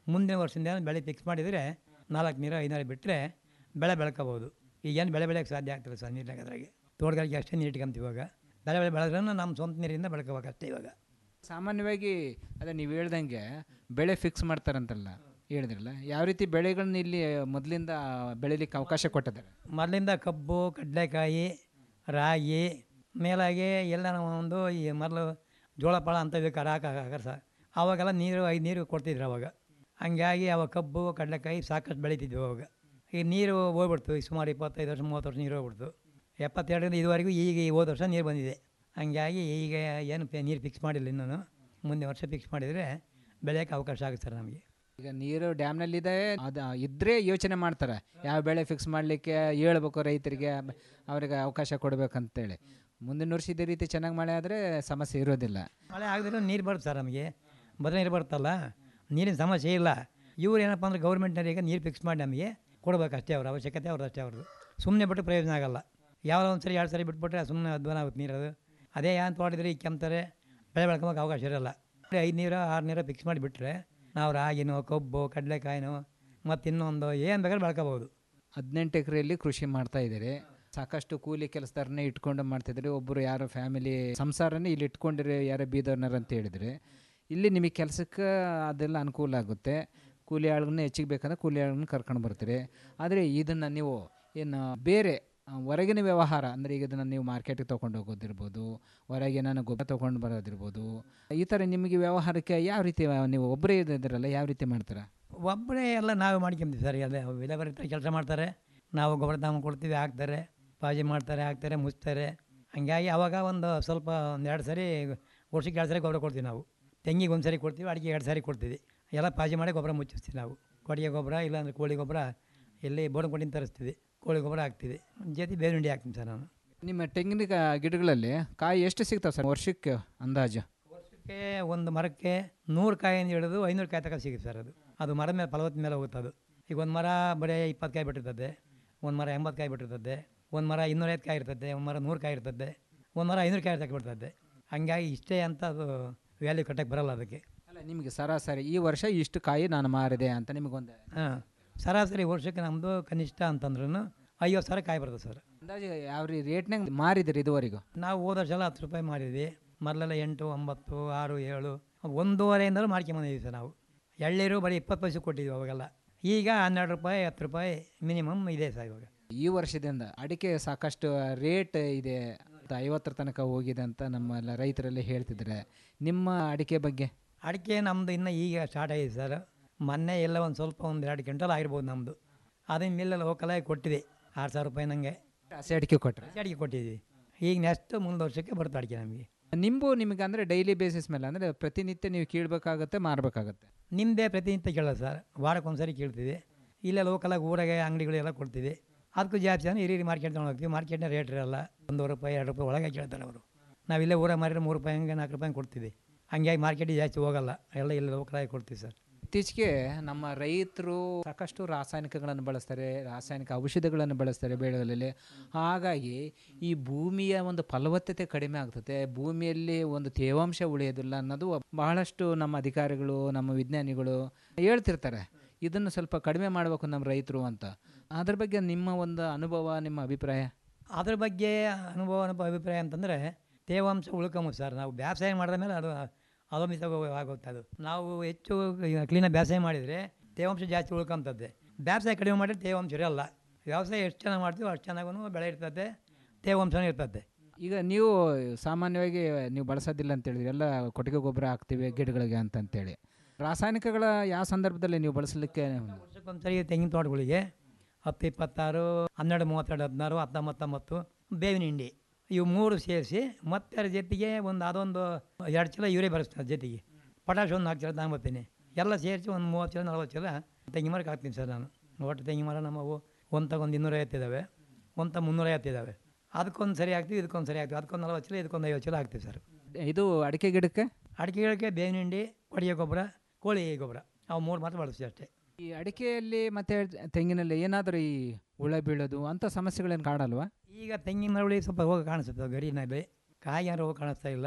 [SPEAKER 18] ಮುಂದಿನ ವರ್ಷದಿಂದ ಬೆಳೆ ಫಿಕ್ಸ್ ಮಾಡಿದರೆ ನಾಲ್ಕು ನೀರು ಐದು ನೀರು ಬಿಟ್ಟರೆ ಬೆಳೆ ಬೆಳ್ಕೋಬೋದು ಈಗೇನು ಬೆಳೆ ಬೆಳೆಯೋಕ್ಕೆ ಸಾಧ್ಯ ಆಗ್ತದೆ ಸರ್ ನೀರಿನಾಗ ಅದ್ರಾಗೆ ತೋಟಗಾರಿಕೆ ಅಷ್ಟೇ ನೀರು ಇಟ್ಕೊಂತೀವಿ ಇವಾಗ ಬೆಳೆ ಬೆಳೆ ಬೆಳೆದ್ರೂ ನಮ್ಮ ಸ್ವಂತ ನೀರಿಂದ ಬೆಳ್ಕೋಬೇಕು ಅಷ್ಟೇ ಇವಾಗ
[SPEAKER 17] ಸಾಮಾನ್ಯವಾಗಿ ಅದೇ ನೀವು ಹೇಳ್ದಂಗೆ ಬೆಳೆ ಫಿಕ್ಸ್ ಮಾಡ್ತಾರಂತಲ್ಲ ಹೇಳಿದ್ರಲ್ಲ ಯಾವ ರೀತಿ ಬೆಳೆಗಳನ್ನ ಇಲ್ಲಿ ಮೊದಲಿಂದ ಬೆಳಿಲಿಕ್ಕೆ ಅವಕಾಶ ಕೊಟ್ಟಿದ್ದಾರೆ
[SPEAKER 18] ಮೊದಲಿಂದ ಕಬ್ಬು ಕಡಲೆಕಾಯಿ ರಾಗಿ ಮೇಲಾಗಿ ಎಲ್ಲ ನಾವು ಒಂದು ಈ ಮೊದಲು ಜೋಳ ಪಾಳ ಅಂತ ಬೇಕಾರೆ ಹಾಕಾಕ ಸರ್ ಆವಾಗೆಲ್ಲ ನೀರು ಐದು ನೀರು ಕೊಡ್ತಿದ್ರು ಅವಾಗ ಹಂಗಾಗಿ ಅವಾಗ ಕಬ್ಬು ಕಡಲೆಕಾಯಿ ಸಾಕಷ್ಟು ಬೆಳೀತಿದ್ವು ಅವಾಗ ಈಗ ನೀರು ಹೋಗ್ಬಿಡ್ತು ಈ ಸುಮಾರು ಇಪ್ಪತ್ತೈದು ವರ್ಷ ಮೂವತ್ತು ವರ್ಷ ನೀರು ಹೋಗ್ಬಿಡ್ತು ಎಪ್ಪತ್ತೆರಡರಿಂದ ಇದುವರೆಗೂ ಈಗ ಈ ಹೋದ ವರ್ಷ ನೀರು ಬಂದಿದೆ ಹಂಗಾಗಿ ಈಗ ಏನು ಪೆ- ನೀರು ಫಿಕ್ಸ್ ಮಾಡಿಲ್ಲ ಇನ್ನೂ ಮುಂದೆ ವರ್ಷ ಫಿಕ್ಸ್ ಮಾಡಿದರೆ ಬೆಳೆಯೋಕ್ಕೆ ಅವಕಾಶ ಆಗುತ್ತೆ ಸರ್ ನಮಗೆ
[SPEAKER 17] ಈಗ ನೀರು ಡ್ಯಾಮ್ನಲ್ಲಿದೆ ಅದು ಇದ್ದರೆ ಯೋಚನೆ ಮಾಡ್ತಾರೆ ಯಾವ ಬೆಳೆ ಫಿಕ್ಸ್ ಮಾಡಲಿಕ್ಕೆ ಹೇಳ್ಬೇಕು ರೈತರಿಗೆ ಅವರಿಗೆ ಅವಕಾಶ ಕೊಡಬೇಕಂತೇಳಿ ಮುಂದಿನ ವರ್ಷ ಇದೇ ರೀತಿ ಚೆನ್ನಾಗಿ ಮಳೆ ಆದರೆ ಸಮಸ್ಯೆ ಇರೋದಿಲ್ಲ
[SPEAKER 18] ಮಳೆ ಆಗದಿರೋ ನೀರು ಬರುತ್ತೆ ಸರ್ ನಮಗೆ ಬದಲು ನೀರು ಬರುತ್ತಲ್ಲ ನೀರಿನ ಸಮಸ್ಯೆ ಇಲ್ಲ ಇವ್ರು ಏನಪ್ಪ ಅಂದ್ರೆ ಗೌರ್ಮೆಂಟ್ನವರಿಗೆ ನೀರು ಫಿಕ್ಸ್ ಮಾಡಿ ನಮಗೆ ಕೊಡ್ಬೇಕು ಅಷ್ಟೇ ಅವ್ರ ಅವಶ್ಯಕತೆ ಅವ್ರದ್ದು ಅಷ್ಟೇ ಅವ್ರದ್ದು ಸುಮ್ಮನೆ ಬಿಟ್ಟು ಪ್ರಯೋಜನ ಆಗಲ್ಲ ಯಾವ್ದೋ ಒಂದು ಸರಿ ಎರಡು ಸರಿ ಬಿಟ್ಬಿಟ್ರೆ ಸುಮ್ಮನೆ ಅಧ್ವಾನ ಆಗುತ್ತೆ ನೀರದು ಅದೇ ಏನು ತೋಟಿದ್ರೆ ಈಗ ಕೆಮ್ತಾರೆ ಬೆಳೆ ಬೆಳ್ಕೊಳಕ್ಕೆ ಅವಕಾಶ ಇರೋಲ್ಲ ಐದು ನೀರು ಆರು ನೀರು ಫಿಕ್ಸ್ ಮಾಡಿ ಬಿಟ್ಟರೆ ನಾವು ರಾಗಿನೋ ಕಬ್ಬು ಕಡಲೆಕಾಯಿನೋ ಮತ್ತು ಇನ್ನೊಂದು ಏನು ಬೇಕಾದ್ರೆ ಬೆಳ್ಕೋಬೋದು
[SPEAKER 17] ಹದಿನೆಂಟು ಎಕರೆಯಲ್ಲಿ ಕೃಷಿ ಮಾಡ್ತಾ ಇದ್ದೀರಿ ಸಾಕಷ್ಟು ಕೂಲಿ ಕೆಲಸದಾರನ್ನೇ ಇಟ್ಕೊಂಡು ಮಾಡ್ತಿದ್ರಿ ಒಬ್ಬರು ಯಾರೋ ಫ್ಯಾಮಿಲಿ ಸಂಸಾರನೇ ಇಲ್ಲಿ ಇಟ್ಕೊಂಡಿರಿ ಯಾರೋ ಬೀದರ್ನರ್ ಅಂತ ಹೇಳಿದ್ರಿ ಇಲ್ಲಿ ನಿಮಗೆ ಕೆಲಸಕ್ಕೆ ಅದೆಲ್ಲ ಅನುಕೂಲ ಆಗುತ್ತೆ ಕೂಲಿ ಆಳುಗಳನ್ನ ಹೆಚ್ಚಿಗೆ ಬೇಕಂದ್ರೆ ಕೂಲಿ ಆಳುಗಳನ್ನ ಕರ್ಕೊಂಡು ಬರ್ತೀರಿ ಆದರೆ ಇದನ್ನು ನೀವು ಏನು ಬೇರೆ ಆ, ಹೊರಗಿನ ವ್ಯವಹಾರ ಅಂದರೆ ಈಗ ಇದನ್ನು ನೀವು ಮಾರ್ಕೆಟಿಗೆ ತೊಗೊಂಡು ಹೋಗೋದಿರ್ಬೋದು ಹೊರಗೆ ನಾನು ಗೊಬ್ಬರ ತೊಗೊಂಡು ಬರೋದಿರ್ಬೋದು ಈ ಥರ ನಿಮಗೆ ವ್ಯವಹಾರಕ್ಕೆ ಯಾವ ರೀತಿ ನೀವು ಒಬ್ಬರೇ ಇದ್ದೀರಲ್ಲ ಯಾವ ರೀತಿ ಮಾಡ್ತೀರಾ
[SPEAKER 18] ಒಬ್ಬರೇ ಎಲ್ಲ ನಾವು ಮಾಡ್ಕೊಂತೀವಿ ಸರ್ ಎಲ್ಲ ವಿಲೇಬರ್ ಕೆಲಸ ಮಾಡ್ತಾರೆ ನಾವು ಗೊಬ್ಬರ ತಗೊಂಡು ಕೊಡ್ತೀವಿ ಹಾಕ್ತಾರೆ ಪಾಜಿ ಮಾಡ್ತಾರೆ ಹಾಕ್ತಾರೆ ಮುಚ್ತಾರೆ ಹಂಗಾಗಿ ಅವಾಗ ಒಂದು ಸ್ವಲ್ಪ ಒಂದು ಎರಡು ಸರಿ ವರ್ಷಕ್ಕೆ ಎರಡು ಸರಿ ಗೊಬ್ಬರ ಕೊಡ್ತೀವಿ ನಾವು ತೆಂಗಿಗೆ ಒಂದು ಸರಿ ಕೊಡ್ತೀವಿ ಅಡಿಕೆ ಎರಡು ಸಾರಿ ಕೊಡ್ತೀವಿ ಎಲ್ಲ ಪಾಜಿ ಮಾಡಿ ಗೊಬ್ಬರ ಮುಚ್ಚಿಸ್ತೀವಿ ನಾವು ಕೊಡಿಗೆ ಗೊಬ್ಬರ ಇಲ್ಲಾಂದ್ರೆ ಕೋಳಿ ಗೊಬ್ಬರ ಎಲ್ಲಿ ಬೋರ್ಡ್ ಕೊಟ್ಟಿನ ತರಿಸ್ತೀವಿ ಕೋಳಿ ಗೊಬ್ಬರ ಹಾಕ್ತೀವಿ ಜೊತೆ ಬೇರೆ ಹಿಂಡಿ ಹಾಕ್ತೀನಿ ಸರ್ ನಾನು
[SPEAKER 17] ನಿಮ್ಮ ತೆಂಗಿನ ಗ- ಗಿಡಗಳಲ್ಲಿ ಕಾಯಿ ಎಷ್ಟು ಸಿಗ್ತಾವೆ ಸರ್ ವರ್ಷಕ್ಕೆ ಅಂದಾಜು
[SPEAKER 18] ವರ್ಷಕ್ಕೆ ಒಂದು ಮರಕ್ಕೆ ನೂರು ಕಾಯಿಂದ ಹಿಡಿದು ಐನೂರು ಕಾಯಿ ತನಕ ಸಿಗುತ್ತೆ ಸರ್ ಅದು ಅದು ಮರದ ಮೇಲೆ ಫಲವತ್ತ ಮೇಲೆ ಹೋಗುತ್ತೆ ಅದು ಈಗ ಒಂದು ಮರ ಬರೀ ಇಪ್ಪತ್ತು ಕಾಯಿ ಬಿಟ್ಟಿರ್ತದೆ ಒಂದು ಮರ ಎಂಬತ್ತು ಕಾಯಿ ಬಿಟ್ಟಿರ್ತದೆ ಒಂದು ಮರ ಇನ್ನೂರೈವತ್ತು ಕಾಯಿ ಇರ್ತದೆ ಒಂದು ಮರ ನೂರು ಕಾಯಿ ಇರ್ತದೆ ಒಂದು ಮರ ಐನೂರು ಕಾಯಿ ತನಕ ಬಿಡ್ತದೆ ಹಂಗಾಗಿ ಇಷ್ಟೇ ಅಂತ ಅದು ವ್ಯಾಲ್ಯೂ ಕಟ್ಟಕ್ಕೆ ಬರಲ್ಲ ಅದಕ್ಕೆ
[SPEAKER 17] ಅಲ್ಲ ನಿಮಗೆ ಸರಾಸರಿ ಈ ವರ್ಷ ಇಷ್ಟು ಕಾಯಿ ನಾನು ಮಾರಿದೆ ಅಂತ ನಿಮಗೊಂದು
[SPEAKER 18] ಹಾಂ ಸರಾಸರಿ ವರ್ಷಕ್ಕೆ ನಮ್ಮದು ಕನಿಷ್ಠ ಅಂತಂದ್ರೂ ಐವತ್ತು ಸಾವಿರ ಕಾಯಿ ಬರ್ತದೆ ಸರ್
[SPEAKER 17] ಅಂದಾಜು ಯಾವ ರೀ ರೇಟ್ನಾಗ ಮಾರಿದ್ರಿ ಇದುವರೆಗೂ
[SPEAKER 18] ನಾವು ಹೋದ ವರ್ಷ ಎಲ್ಲ ಹತ್ತು ರೂಪಾಯಿ ಮಾಡಿದ್ವಿ ಮೊದಲೆಲ್ಲ ಎಂಟು ಒಂಬತ್ತು ಆರು ಏಳು ಒಂದೂವರೆಯಿಂದಲೂ ಮಾಡ್ಕೊಂಬಂದಿದ್ವಿ ಸರ್ ನಾವು ಎಳ್ನೀರು ಬರೀ ಇಪ್ಪತ್ತು ಪೈಸೆ ಕೊಟ್ಟಿದ್ವಿ ಅವಾಗೆಲ್ಲ ಈಗ ಹನ್ನೆರಡು ರೂಪಾಯಿ ಹತ್ತು ರೂಪಾಯಿ ಮಿನಿಮಮ್ ಇದೆ ಸರ್ ಇವಾಗ
[SPEAKER 17] ಈ ವರ್ಷದಿಂದ ಅಡಿಕೆ ಸಾಕಷ್ಟು ರೇಟ್ ಇದೆ ಅಂತ ಐವತ್ತರ ತನಕ ಹೋಗಿದೆ ಅಂತ ನಮ್ಮ ಎಲ್ಲ ರೈತರೆಲ್ಲ ಹೇಳ್ತಿದ್ದಾರೆ ನಿಮ್ಮ ಅಡಿಕೆ ಬಗ್ಗೆ
[SPEAKER 18] ಅಡಿಕೆ ನಮ್ಮದು ಇನ್ನು ಈಗ ಸ್ಟಾರ್ಟ್ ಆಗಿದೆ ಸರ್ ಮೊನ್ನೆ ಎಲ್ಲ ಒಂದು ಸ್ವಲ್ಪ ಒಂದು ಎರಡು ಕ್ವಿಂಟಲ್ ಆಗಿರ್ಬೋದು ನಮ್ಮದು ಅದನ್ನ ಮಿಲ್ಲಲ್ಲಿ ಹೋಗಲಾಗಿ ಕೊಟ್ಟಿದೆ ಆರು ಸಾವಿರ ರೂಪಾಯಿ ನನಗೆ
[SPEAKER 17] ಹಸಿ ಅಡಿಕೆ ಕೊಟ್ಟರೆ
[SPEAKER 18] ಹಸಿ ಅಡಿಕೆ ಕೊಟ್ಟಿದ್ವಿ ಈಗ ನೆಕ್ಸ್ಟ್ ಮುಂದೆ ವರ್ಷಕ್ಕೆ ಬರುತ್ತೆ ಅಡಿಕೆ ನಮಗೆ
[SPEAKER 17] ನಿಂಬು ನಿಮಗೆ ಅಂದರೆ ಡೈಲಿ ಬೇಸಿಸ್ ಮೇಲೆ ಅಂದರೆ ಪ್ರತಿನಿತ್ಯ ನೀವು ಕೀಳ್ಬೇಕಾಗತ್ತೆ ಮಾರಬೇಕಾಗತ್ತೆ
[SPEAKER 18] ನಿಮ್ಮದೇ ಪ್ರತಿನಿತ್ಯ ಕೇಳೋದು ಸರ್ ವಾರಕ್ಕೆ ಒಂದು ಸರಿ ಕೇಳ್ತೀವಿ ಇಲ್ಲೇ ಲೋಕಲಾಗಿ ಊರಾಗೆ ಅಂಗಡಿಗಳೆಲ್ಲ ಕೊಡ್ತೀವಿ ಅದಕ್ಕೂ ಜಾಸ್ತಿ ಅಂದರೆ ಹಿರಿಯ ಮಾರ್ಕೆಟ್ ತೊಗೊಂಡು ಹೋಗ್ತೀವಿ ಮಾರ್ಕೆಟ್ನ ರೇಟ್ ಇರಲ್ಲ ಒಂದೂವರೆ ರೂಪಾಯಿ ಎರಡು ರೂಪಾಯಿ ಒಳಗೆ ಕೇಳ್ತಾರೆ ಅವರು ನಾವು ಇಲ್ಲೇ ಊರಾಗ ಮಾರಿದ್ರೆ ಮೂರು ರೂಪಾಯಿ ಹಂಗೆ ನಾಲ್ಕು ರೂಪಾಯಿ ಕೊಡ್ತೀವಿ ಹಂಗಾಗಿ ಮಾರ್ಕೆಟಿಗೆ ಜಾಸ್ತಿ ಹೋಗಲ್ಲ ಎಲ್ಲ ಇಲ್ಲಿ ಲೋಕಲಾಗಿ ಕೊಡ್ತೀವಿ ಸರ್
[SPEAKER 17] ಇತ್ತೀಚೆಗೆ ನಮ್ಮ ರೈತರು ಸಾಕಷ್ಟು ರಾಸಾಯನಿಕಗಳನ್ನು ಬಳಸ್ತಾರೆ ರಾಸಾಯನಿಕ ಔಷಧಿಗಳನ್ನು ಬಳಸ್ತಾರೆ ಬೆಳೆಗಳಲ್ಲಿ ಹಾಗಾಗಿ ಈ ಭೂಮಿಯ ಒಂದು ಫಲವತ್ತತೆ ಕಡಿಮೆ ಆಗ್ತದೆ ಭೂಮಿಯಲ್ಲಿ ಒಂದು ತೇವಾಂಶ ಉಳಿಯೋದಿಲ್ಲ ಅನ್ನೋದು ಬಹಳಷ್ಟು ನಮ್ಮ ಅಧಿಕಾರಿಗಳು ನಮ್ಮ ವಿಜ್ಞಾನಿಗಳು ಹೇಳ್ತಿರ್ತಾರೆ ಇದನ್ನು ಸ್ವಲ್ಪ ಕಡಿಮೆ ಮಾಡಬೇಕು ನಮ್ಮ ರೈತರು ಅಂತ ಅದ್ರ ಬಗ್ಗೆ ನಿಮ್ಮ ಒಂದು ಅನುಭವ ನಿಮ್ಮ ಅಭಿಪ್ರಾಯ
[SPEAKER 18] ಅದ್ರ ಬಗ್ಗೆ ಅನುಭವ ಅನುಭವ ಅಭಿಪ್ರಾಯ ಅಂತಂದರೆ ತೇವಾಂಶ ಉಳ್ಕೊಂಬೋದು ಸರ್ ನಾವು ಬೇಸಾಯ ಮಾಡಿದ ಮೇಲೆ ಅದು ಅವಲಂಬಿತ ಆಗುತ್ತೆ ಅದು ನಾವು ಹೆಚ್ಚು ಕ್ಲೀನಾಗಿ ಬೇಸಾಯ ಮಾಡಿದರೆ ತೇವಾಂಶ ಜಾಸ್ತಿ ಉಳ್ಕೊಂತದ್ದೆ ಬೇಸಾಯ ಕಡಿಮೆ ಮಾಡಿದ್ರೆ ತೇವಾಂಶ ಇರಲ್ಲ ವ್ಯವಸಾಯ ಎಷ್ಟು ಚೆನ್ನಾಗಿ ಮಾಡ್ತೀವೋ ಅಷ್ಟು ಚೆನ್ನಾಗೂ ಬೆಳೆ ಇರ್ತದೆ ತೇವಾಂಶನೂ ಇರ್ತದೆ
[SPEAKER 17] ಈಗ ನೀವು ಸಾಮಾನ್ಯವಾಗಿ ನೀವು ಬಳಸೋದಿಲ್ಲ ಅಂತ ಹೇಳಿದ್ರಿ ಎಲ್ಲ ಕೊಟ್ಟಿಗೆ ಗೊಬ್ಬರ ಹಾಕ್ತೀವಿ ಗಿಡಗಳಿಗೆ ಅಂತಂತೇಳಿ ರಾಸಾಯನಿಕಗಳ ಯಾವ ಸಂದರ್ಭದಲ್ಲಿ ನೀವು ಬಳಸಲಿಕ್ಕೆ
[SPEAKER 18] ವರ್ಷಕ್ಕೊಂದ್ಸರಿ ತೆಂಗಿನ ತೋಟಗಳಿಗೆ ಹತ್ತು ಇಪ್ಪತ್ತಾರು ಹನ್ನೆರಡು ಮೂವತ್ತೆರಡು ಹದಿನಾರು ಹತ್ತೊಂಬತ್ತೊಂಬತ್ತು ಬೇವಿನ ಹಿಂಡಿ ಇವು ಮೂರು ಸೇರಿಸಿ ಮತ್ತೆ ಅದ್ರ ಜೊತೆಗೆ ಒಂದು ಅದೊಂದು ಎರಡು ಚೀಲ ಯೂರಿಯಾ ಬರೆಸ್ತಾರೆ ಜೊತೆಗೆ ಪಟಾಶ್ ಒಂದು ನಾಲ್ಕು ಚೀಲ ತಗೊಂಬರ್ತೀನಿ ಎಲ್ಲ ಸೇರಿಸಿ ಒಂದು ಮೂವತ್ತು ಚೀಲ ನಲ್ವತ್ತು ಚೀಲ ತೆಂಗಿನ ಮರಕ್ಕೆ ಹಾಕ್ತೀನಿ ಸರ್ ನಾನು ಒಟ್ಟು ತೆಂಗಿನ ಮರ ನಮ್ಮವು ಒಂದು ತಗೊಂಡು ಇನ್ನೂರೈವತ್ತು ಇದ್ದಾವೆ ಒಂದು ತ ಮುನ್ನೂರೈವತ್ತು ಇದ್ದಾವೆ ಅದಕ್ಕೊಂದು ಸರಿ ಹಾಕ್ತೀವಿ ಇದಕ್ಕೊಂದು ಸರಿ ಹಾಕ್ತೀವಿ ಅದಕ್ಕೊಂದು ನಲ್ವತ್ತು ಚೀಲ ಇದಕ್ಕೊಂದು ಐವತ್ತು ಚೀಲ ಹಾಕ್ತೀವಿ ಸರ್
[SPEAKER 17] ಇದು ಅಡಿಕೆ ಗಿಡಕ್ಕೆ
[SPEAKER 18] ಅಡಿಕೆ ಗಿಡಕ್ಕೆ ಬೇವಿನ ಹಿಂಡಿ ಕೊಡಿಗೆ ಗೊಬ್ಬರ ಕೋಳಿ ಗೊಬ್ಬರ ಅವು ಮೂರು ಮಾತ್ರ ಬಳಸ್ತೀವಿ ಅಷ್ಟೇ
[SPEAKER 17] ಈ ಅಡಿಕೆಯಲ್ಲಿ ಮತ್ತೆ ತೆಂಗಿನಲ್ಲಿ ಏನಾದರೂ ಈ ಹುಳ ಬೀಳೋದು ಅಂಥ ಸಮಸ್ಯೆಗಳೇನು ಕಾಡಲ್ವಾ
[SPEAKER 18] ಈಗ ತೆಂಗಿನ ಮರಳಿ ಸ್ವಲ್ಪ ಹೋಗಿ ಕಾಣಿಸುತ್ತೆ ಗರಿನಲ್ಲಿ ಕಾಯಿ ಯಾರು ಹೋಗಿ ಕಾಣಿಸ್ತಾ ಇಲ್ಲ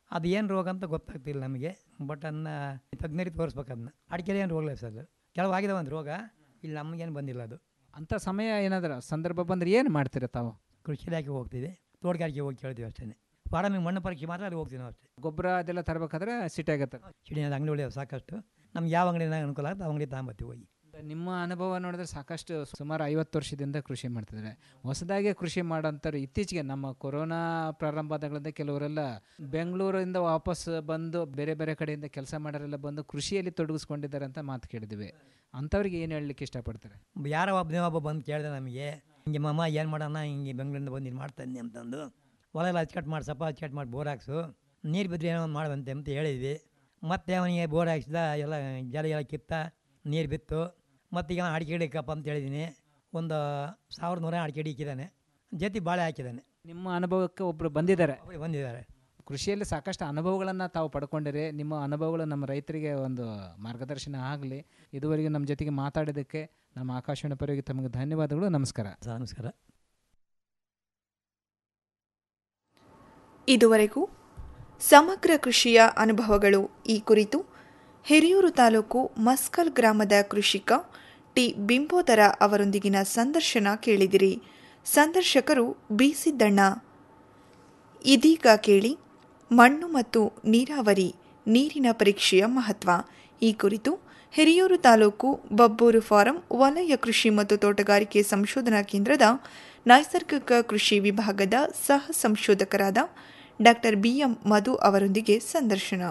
[SPEAKER 18] ಅದು ಏನು ರೋಗ ಅಂತ ಗೊತ್ತಾಗ್ತಿಲ್ಲ ನಮಗೆ ಬಟ್ ಅದನ್ನ ತಜ್ಞರಿಗೆ ತೋರಿಸ್ಬೇಕು ಅದನ್ನ ಅಡಿಕೆಲಿ ಏನು ರೋಗ ಇಲ್ಲ ಸರ್ ಕೆಲವು ಆಗಿದೆ ಒಂದು ರೋಗ ಇಲ್ಲಿ ನಮಗೇನು ಬಂದಿಲ್ಲ ಅದು
[SPEAKER 17] ಅಂಥ ಸಮಯ ಏನಾದರೂ ಸಂದರ್ಭ ಬಂದರೆ ಏನು ಮಾಡ್ತೀರ ತಾವು
[SPEAKER 18] ಕೃಷಿ ಇಲಾಖೆ ಹೋಗ್ತೀವಿ ತೋಟಗಾರಿಕೆ ಹೋಗಿ ಕೇಳ್ತೀವಿ ಅಷ್ಟೇ ಫಾರಮಿಗೆ ಮಣ್ಣು ಪರೀಕ್ಷೆ ಮಾತ್ರ ಅಲ್ಲಿ ಹೋಗ್ತೀವಿ ನಾವು ಅಷ್ಟೇ
[SPEAKER 17] ಗೊಬ್ಬರ ಅದೆಲ್ಲ ತರಬೇಕಾದ್ರೆ ಸಿಟಿ ಆಗತ್ತೆ
[SPEAKER 18] ಸಿಡಿನ ಅಂಗಡಿ ಒಳ್ಳೆಯ ಸಾಕಷ್ಟು ನಮ್ಗೆ ಯಾವ ಅಂಗಡಿನಾಗ ಅನುಕೂಲ ಆಗುತ್ತೆ ಆ ಅಂಗಡಿ ತಗೊಂಬರ್ತೀವಿ ಹೋಗಿ
[SPEAKER 17] ನಿಮ್ಮ ಅನುಭವ ನೋಡಿದ್ರೆ ಸಾಕಷ್ಟು ಸುಮಾರು ಐವತ್ತು ವರ್ಷದಿಂದ ಕೃಷಿ ಮಾಡ್ತಿದ್ದಾರೆ ಹೊಸದಾಗಿ ಕೃಷಿ ಮಾಡೋಂಥವ್ರು ಇತ್ತೀಚೆಗೆ ನಮ್ಮ ಕೊರೋನಾ ಪ್ರಾರಂಭ ಆದಾಗಳಿಂದ ಕೆಲವರೆಲ್ಲ ಬೆಂಗಳೂರಿಂದ ವಾಪಸ್ ಬಂದು ಬೇರೆ ಬೇರೆ ಕಡೆಯಿಂದ ಕೆಲಸ ಮಾಡೋರೆಲ್ಲ ಬಂದು ಕೃಷಿಯಲ್ಲಿ ತೊಡಗಿಸ್ಕೊಂಡಿದ್ದಾರೆ ಅಂತ ಮಾತು ಕೇಳಿದ್ವಿ ಅಂಥವ್ರಿಗೆ ಏನು ಹೇಳಲಿಕ್ಕೆ ಇಷ್ಟಪಡ್ತಾರೆ
[SPEAKER 18] ಯಾರೋ ಒಬ್ಬನೇ ಒಬ್ಬ ಬಂದು ಕೇಳಿದೆ ನಮಗೆ ಹಿಂಗೆ ಮಮ್ಮ ಏನು ಮಾಡೋಣ ಹಿಂಗೆ ಬೆಂಗಳೂರಿಂದ ಬಂದು ಇಲ್ಲಿ ಮಾಡ್ತಾನೆ ಅಂತಂದು ಹೊಲ ಎಲ್ಲ ಅಚ್ಚಕಟ್ಟು ಮಾಡಿ ಸಪ ಅಚ್ಚಕಟ್ಟು ಮಾಡಿ ಬೋರ್ ಹಾಕ್ಸು ನೀರು ಬಿದ್ದರೆ ಏನೋ ಒಂದು ಮಾಡುವಂತೆ ಅಂತ ಹೇಳಿದ್ವಿ ಮತ್ತೆ ಅವನಿಗೆ ಬೋರ್ ಹಾಕ್ಸಿದ ಎಲ್ಲ ಜಲ ಎಲ್ಲ ಕಿತ್ತ ನೀರು ಬಿತ್ತು ಮತ್ತು ಈಗ ಅಡಿಕೆ ಗಿಡ ಇಕ್ಕಪ್ಪ ಅಂತ ಹೇಳಿದ್ದೀನಿ ಒಂದು ಸಾವಿರದ ನೂರ ಅಡಿಕೆ ಗಿಡ ಇಕ್ಕಿದ್ದಾನೆ ಜೊತೆ ಬಾಳೆ ಹಾಕಿದ್ದಾನೆ
[SPEAKER 17] ನಿಮ್ಮ ಅನುಭವಕ್ಕೆ ಒಬ್ಬರು ಬಂದಿದ್ದಾರೆ
[SPEAKER 18] ಒಬ್ರು ಬಂದಿದ್ದಾರೆ
[SPEAKER 17] ಕೃಷಿಯಲ್ಲಿ ಸಾಕಷ್ಟು ಅನುಭವಗಳನ್ನು ತಾವು ಪಡ್ಕೊಂಡಿರಿ ನಿಮ್ಮ ಅನುಭವಗಳು ನಮ್ಮ ರೈತರಿಗೆ ಒಂದು ಮಾರ್ಗದರ್ಶನ ಆಗಲಿ ಇದುವರೆಗೆ ನಮ್ಮ ಜೊತೆಗೆ ಮಾತಾಡೋದಕ್ಕೆ ನಮ್ಮ ಆಕಾಶವಾಣಿ ಪರವಾಗಿ ತಮಗೆ ಧನ್ಯವಾದಗಳು ನಮಸ್ಕಾರ
[SPEAKER 18] ನಮಸ್ಕಾರ
[SPEAKER 5] ಇದುವರೆಗೂ ಸಮಗ್ರ ಕೃಷಿಯ ಅನುಭವಗಳು ಈ ಕುರಿತು ಹಿರಿಯೂರು ತಾಲೂಕು ಮಸ್ಕಲ್ ಗ್ರಾಮದ ಕೃಷಿಕ ಟಿ ಬಿಂಬೋದರ ಅವರೊಂದಿಗಿನ ಸಂದರ್ಶನ ಕೇಳಿದಿರಿ ಸಂದರ್ಶಕರು ಬಿ ಸಿದ್ದಣ್ಣ ಇದೀಗ ಕೇಳಿ ಮಣ್ಣು ಮತ್ತು ನೀರಾವರಿ ನೀರಿನ ಪರೀಕ್ಷೆಯ ಮಹತ್ವ ಈ ಕುರಿತು ಹಿರಿಯೂರು ತಾಲೂಕು ಬಬ್ಬೂರು ಫಾರಂ ವಲಯ ಕೃಷಿ ಮತ್ತು ತೋಟಗಾರಿಕೆ ಸಂಶೋಧನಾ ಕೇಂದ್ರದ ನೈಸರ್ಗಿಕ ಕೃಷಿ ವಿಭಾಗದ ಸಹ ಸಂಶೋಧಕರಾದ ಡಾಕ್ಟರ್ ಬಿಎಂ ಮಧು ಅವರೊಂದಿಗೆ ಸಂದರ್ಶನ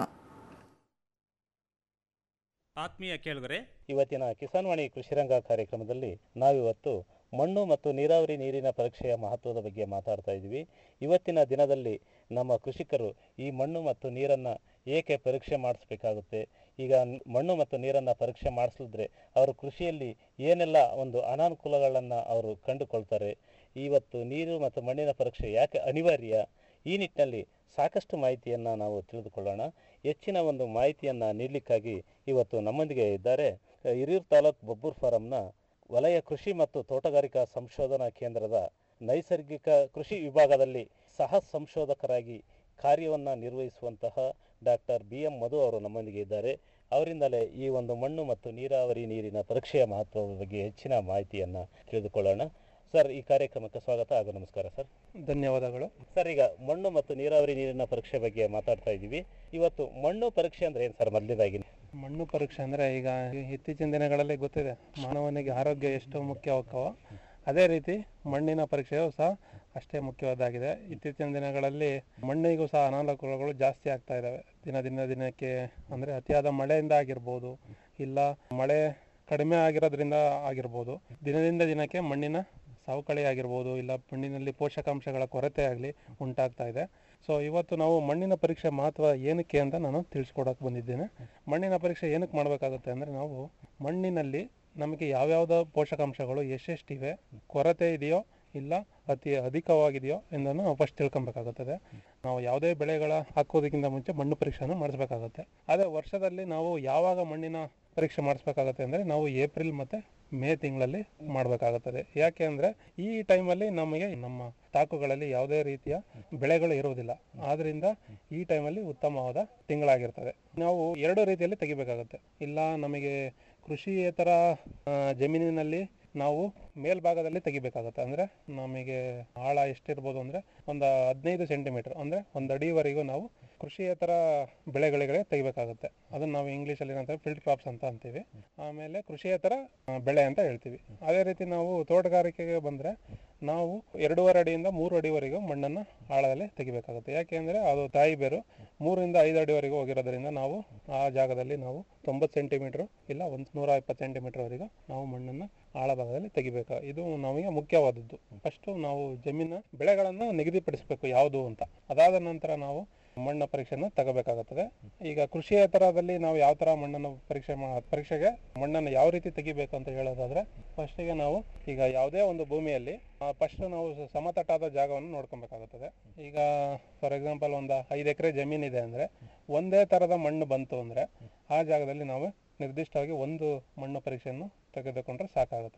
[SPEAKER 1] ಆತ್ಮೀಯ ಕೇಳುಗರೆ
[SPEAKER 19] ಇವತ್ತಿನ ಕಿಸಾನ್ವಾಣಿ ಕೃಷಿರಂಗ ಕಾರ್ಯಕ್ರಮದಲ್ಲಿ ನಾವಿವತ್ತು ಮಣ್ಣು ಮತ್ತು ನೀರಾವರಿ ನೀರಿನ ಪರೀಕ್ಷೆಯ ಮಹತ್ವದ ಬಗ್ಗೆ ಮಾತಾಡ್ತಾ ಇದ್ವಿ ಇವತ್ತಿನ ದಿನದಲ್ಲಿ ನಮ್ಮ ಕೃಷಿಕರು ಈ ಮಣ್ಣು ಮತ್ತು ನೀರನ್ನು ಏಕೆ ಪರೀಕ್ಷೆ ಮಾಡಿಸ್ಬೇಕಾಗುತ್ತೆ ಈಗ ನ್- ಮಣ್ಣು ಮತ್ತು ನೀರನ್ನು ಪರೀಕ್ಷೆ ಮಾಡಿಸಿದ್ರೆ ಅವರು ಕೃಷಿಯಲ್ಲಿ ಏನೆಲ್ಲ ಒಂದು ಅನಾನುಕೂಲಗಳನ್ನು ಅವರು ಕಂಡುಕೊಳ್ತಾರೆ ಇವತ್ತು ನೀರು ಮತ್ತು ಮಣ್ಣಿನ ಪರೀಕ್ಷೆ ಯಾಕೆ ಅನಿವಾರ್ಯ ಈ ನಿಟ್ಟಿನಲ್ಲಿ ಸಾಕಷ್ಟು ಮಾಹಿತಿಯನ್ನು ನಾವು ತಿಳಿದುಕೊಳ್ಳೋಣ ಹೆಚ್ಚಿನ ಒಂದು ಮಾಹಿತಿಯನ್ನು ನೀಡಲಿಕ್ಕಾಗಿ ಇವತ್ತು ನಮ್ಮೊಂದಿಗೆ ಇದ್ದಾರೆ ಅಹ್, ಹಿರಿಯೂರು ತಾಲೂಕು ಬಬ್ಬೂರ್ ಫಾರಂನ ವಲಯ ಕೃಷಿ ಮತ್ತು ತೋಟಗಾರಿಕಾ ಸಂಶೋಧನಾ ಕೇಂದ್ರದ ನೈಸರ್ಗಿಕ ಕೃಷಿ ವಿಭಾಗದಲ್ಲಿ ಸಹ ಸಂಶೋಧಕರಾಗಿ ಕಾರ್ಯವನ್ನು ನಿರ್ವಹಿಸುವಂತಹ ಡಾಕ್ಟರ್ ಬಿ ಎಂ ಮಧು ಅವರು ನಮ್ಮೊಂದಿಗೆ ಇದ್ದಾರೆ ಅವರಿಂದಲೇ ಈ ಒಂದು ಮಣ್ಣು ಮತ್ತು ನೀರಾವರಿ ನೀರಿನ ಪರೀಕ್ಷೆಯ ಮಹತ್ವದ ಬಗ್ಗೆ ಹೆಚ್ಚಿನ ಮಾಹಿತಿಯನ್ನು ತಿಳಿದುಕೊಳ್ಳೋಣ ಸರ್ ಈ ಕಾರ್ಯಕ್ರಮಕ್ಕೆ ಸ್ವಾಗತ ಹಾಗೂ ನಮಸ್ಕಾರ ಸರ್
[SPEAKER 20] ಧನ್ಯವಾದಗಳು
[SPEAKER 19] ಸರ್ ಈಗ ಮಣ್ಣು ಮತ್ತು ನೀರಾವರಿ ನೀರಿನ ಪರೀಕ್ಷೆ ಬಗ್ಗೆ ಮಾತಾಡ್ತಾ ಇದ್ದೀವಿ ಇವತ್ತು ಮಣ್ಣು ಪರೀಕ್ಷೆ ಅಂದ್ರೆ ಏನು ಸರ್ ಮೊದಲನೇದಾಗಿ
[SPEAKER 20] ಮಣ್ಣು ಪರೀಕ್ಷೆ ಅಂದರೆ ಈಗ ಇತ್ತೀಚಿನ ದಿನಗಳಲ್ಲಿ ಗೊತ್ತಿದೆ ಮಾನವನಿಗೆ ಆರೋಗ್ಯ ಎಷ್ಟು ಮುಖ್ಯವಾಗ್ತವೋ ಅದೇ ರೀತಿ ಮಣ್ಣಿನ ಪರೀಕ್ಷೆಯು ಸಹ ಅಷ್ಟೇ ಮುಖ್ಯವಾದಾಗಿದೆ ಇತ್ತೀಚಿನ ದಿನಗಳಲ್ಲಿ ಮಣ್ಣಿಗೂ ಸಹ ಅನಾನುಕೂಲಗಳು ಜಾಸ್ತಿ ಆಗ್ತಾ ಇದ್ದಾವೆ ದಿನ ದಿನ ದಿನಕ್ಕೆ ಅಂದರೆ ಅತಿಯಾದ ಮಳೆಯಿಂದ ಆಗಿರ್ಬೋದು ಇಲ್ಲ ಮಳೆ ಕಡಿಮೆ ಆಗಿರೋದ್ರಿಂದ ಆಗಿರ್ಬೋದು ದಿನದಿಂದ ದಿನಕ್ಕೆ ಮಣ್ಣಿನ ಸವಕಳಿ ಆಗಿರ್ಬೋದು ಇಲ್ಲ ಮಣ್ಣಿನಲ್ಲಿ ಪೋಷಕಾಂಶಗಳ ಕೊರತೆ ಆಗಲಿ ಉಂಟಾಗ್ತಾ ಇದೆ ಸೊ ಇವತ್ತು ನಾವು ಮಣ್ಣಿನ ಪರೀಕ್ಷೆ ಮಹತ್ವ ಏನಕ್ಕೆ ಅಂತ ನಾನು ತಿಳಿಸ್ಕೊಡಕ್ಕೆ ಬಂದಿದ್ದೇನೆ ಮಣ್ಣಿನ ಪರೀಕ್ಷೆ ಏನಕ್ಕೆ ಮಾಡಬೇಕಾಗುತ್ತೆ ಅಂದರೆ ನಾವು ಮಣ್ಣಿನಲ್ಲಿ ನಮಗೆ ಯಾವ್ಯಾವ್ದು ಪೋಷಕಾಂಶಗಳು ಎಷ್ಟೆಷ್ಟಿವೆ ಕೊರತೆ ಇದೆಯೋ ಇಲ್ಲ ಅತಿ ಅಧಿಕವಾಗಿದೆಯೋ ಎಂದನ್ನು ನಾವು ಫಸ್ಟ್ ತಿಳ್ಕೊಬೇಕಾಗುತ್ತದೆ ನಾವು ಯಾವುದೇ ಬೆಳೆಗಳ ಹಾಕೋದಕ್ಕಿಂತ ಮುಂಚೆ ಮಣ್ಣು ಪರೀಕ್ಷೆಯನ್ನು ಮಾಡಿಸ್ಬೇಕಾಗುತ್ತೆ ಅದೇ ವರ್ಷದಲ್ಲಿ ನಾವು ಯಾವಾಗ ಮಣ್ಣಿನ ಪರೀಕ್ಷೆ ಮಾಡಿಸ್ಬೇಕಾಗುತ್ತೆ ಅಂದರೆ ನಾವು ಏಪ್ರಿಲ್ ಮತ್ತು ಮೇ ತಿಂಗಳಲ್ಲಿ ಮಾಡಬೇಕಾಗುತ್ತದೆ ಯಾಕೆ ಅಂದರೆ ಈ ಟೈಮಲ್ಲಿ ನಮಗೆ ನಮ್ಮ ತಾಕುಗಳಲ್ಲಿ ಯಾವುದೇ ರೀತಿಯ ಬೆಳೆಗಳು ಇರುವುದಿಲ್ಲ ಆದ್ರಿಂದ ಈ ಟೈಮಲ್ಲಿ ಉತ್ತಮವಾದ ತಿಂಗಳಾಗಿರ್ತದೆ ನಾವು ಎರಡು ರೀತಿಯಲ್ಲಿ ತೆಗಿಬೇಕಾಗುತ್ತೆ ಇಲ್ಲ ನಮಗೆ ಕೃಷಿಯೇತರ ಆ, ಜಮೀನಿನಲ್ಲಿ ನಾವು ಮೇಲ್ಭಾಗದಲ್ಲಿ ತೆಗಿಬೇಕಾಗುತ್ತೆ ಅಂದರೆ ನಮಗೆ ಆಳ ಎಷ್ಟಿರ್ಬೋದು ಅಂದರೆ ಒಂದು ಹದಿನೈದು ಸೆಂಟಿಮೀಟರ್ ಅಂದರೆ ಒಂದು ಅಡಿವರೆಗೂ ನಾವು ಕೃಷಿಯೇತರ ಬೆಳೆಗಳಿಗೆ ತೆಗಿಬೇಕಾಗುತ್ತೆ ಅದನ್ನು ನಾವು ಇಂಗ್ಲೀಷಲ್ಲಿ ಏನಂತಾರೆ ಫೀಲ್ಡ್ ಕ್ರಾಪ್ಸ್ ಅಂತ ಅಂತೀವಿ ಆಮೇಲೆ ಕೃಷಿಯೇತರ ಆ, ಬೆಳೆ ಅಂತ ಹೇಳ್ತೀವಿ ಅದೇ ರೀತಿ ನಾವು ತೋಟಗಾರಿಕೆಗೆ ಬಂದರೆ ನಾವು ಎರಡೂವರೆ ಅಡಿಯಿಂದ ಮೂರು ಅಡಿವರೆಗೂ ಮಣ್ಣನ್ನು ಆಳದಲ್ಲಿ ತೆಗಿಬೇಕಾಗುತ್ತೆ ಯಾಕೆ ಅಂದರೆ ಅದು ತಾಯಿ ಬೇರು ಮೂರರಿಂದ ಐದು ಅಡಿವರೆಗೂ ಹೋಗಿರೋದ್ರಿಂದ ನಾವು ಆ ಜಾಗದಲ್ಲಿ ನಾವು ತೊಂಬತ್ತು ಸೆಂಟಿಮೀಟ್ರು ಇಲ್ಲ ಒಂದು ನೂರ ಇಪ್ಪತ್ತು ಸೆಂಟಿಮೀಟರ್ವರೆಗೂ ನಾವು ಮಣ್ಣನ್ನು ಆಳಭಾಗದಲ್ಲಿ ತೆಗಿಬೇಕು ಇದು ನಮಗೆ ಮುಖ್ಯವಾದದ್ದು ಫಸ್ಟು ನಾವು ಜಮೀನ ಬೆಳೆಗಳನ್ನು ನಿಗದಿಪಡಿಸಬೇಕು ಯಾವುದು ಅಂತ ಅದಾದ ನಂತರ ನಾವು ಮಣ್ಣ ಪರೀಕ್ಷೆಯನ್ನು ತಗೋಬೇಕಾಗುತ್ತದೆ ಈಗ ಕೃಷಿಯೇತರದಲ್ಲಿ ನಾವು ಯಾವ ಥರ ಮಣ್ಣನ್ನು ಪರೀಕ್ಷೆ ಮಾ ಪರೀಕ್ಷೆಗೆ ಮಣ್ಣನ್ನು ಯಾವ ರೀತಿ ತೆಗಿಬೇಕು ಅಂತ ಹೇಳೋದಾದ್ರೆ ಫಸ್ಟಿಗೆ ನಾವು ಈಗ ಯಾವುದೇ ಒಂದು ಭೂಮಿಯಲ್ಲಿ ಫಸ್ಟ್ ನಾವು ಸ- ಸಮತಟ್ಟಾದ ಜಾಗವನ್ನು ನೋಡ್ಕೊಬೇಕಾಗುತ್ತದೆ ಈಗ ಫಾರ್ ಎಕ್ಸಾಂಪಲ್ ಒಂದು ಐದು ಎಕರೆ ಜಮೀನಿದೆ ಅಂದರೆ ಒಂದೇ ಥರದ ಮಣ್ಣು ಬಂತು ಅಂದರೆ ಆ ಜಾಗದಲ್ಲಿ ನಾವು ನಿರ್ದಿಷ್ಟವಾಗಿ ಒಂದು ಮಣ್ಣು ಪರೀಕ್ಷೆಯನ್ನು ತೆಗೆದುಕೊಂಡ್ರೆ ಸಾಕಾಗುತ್ತದೆ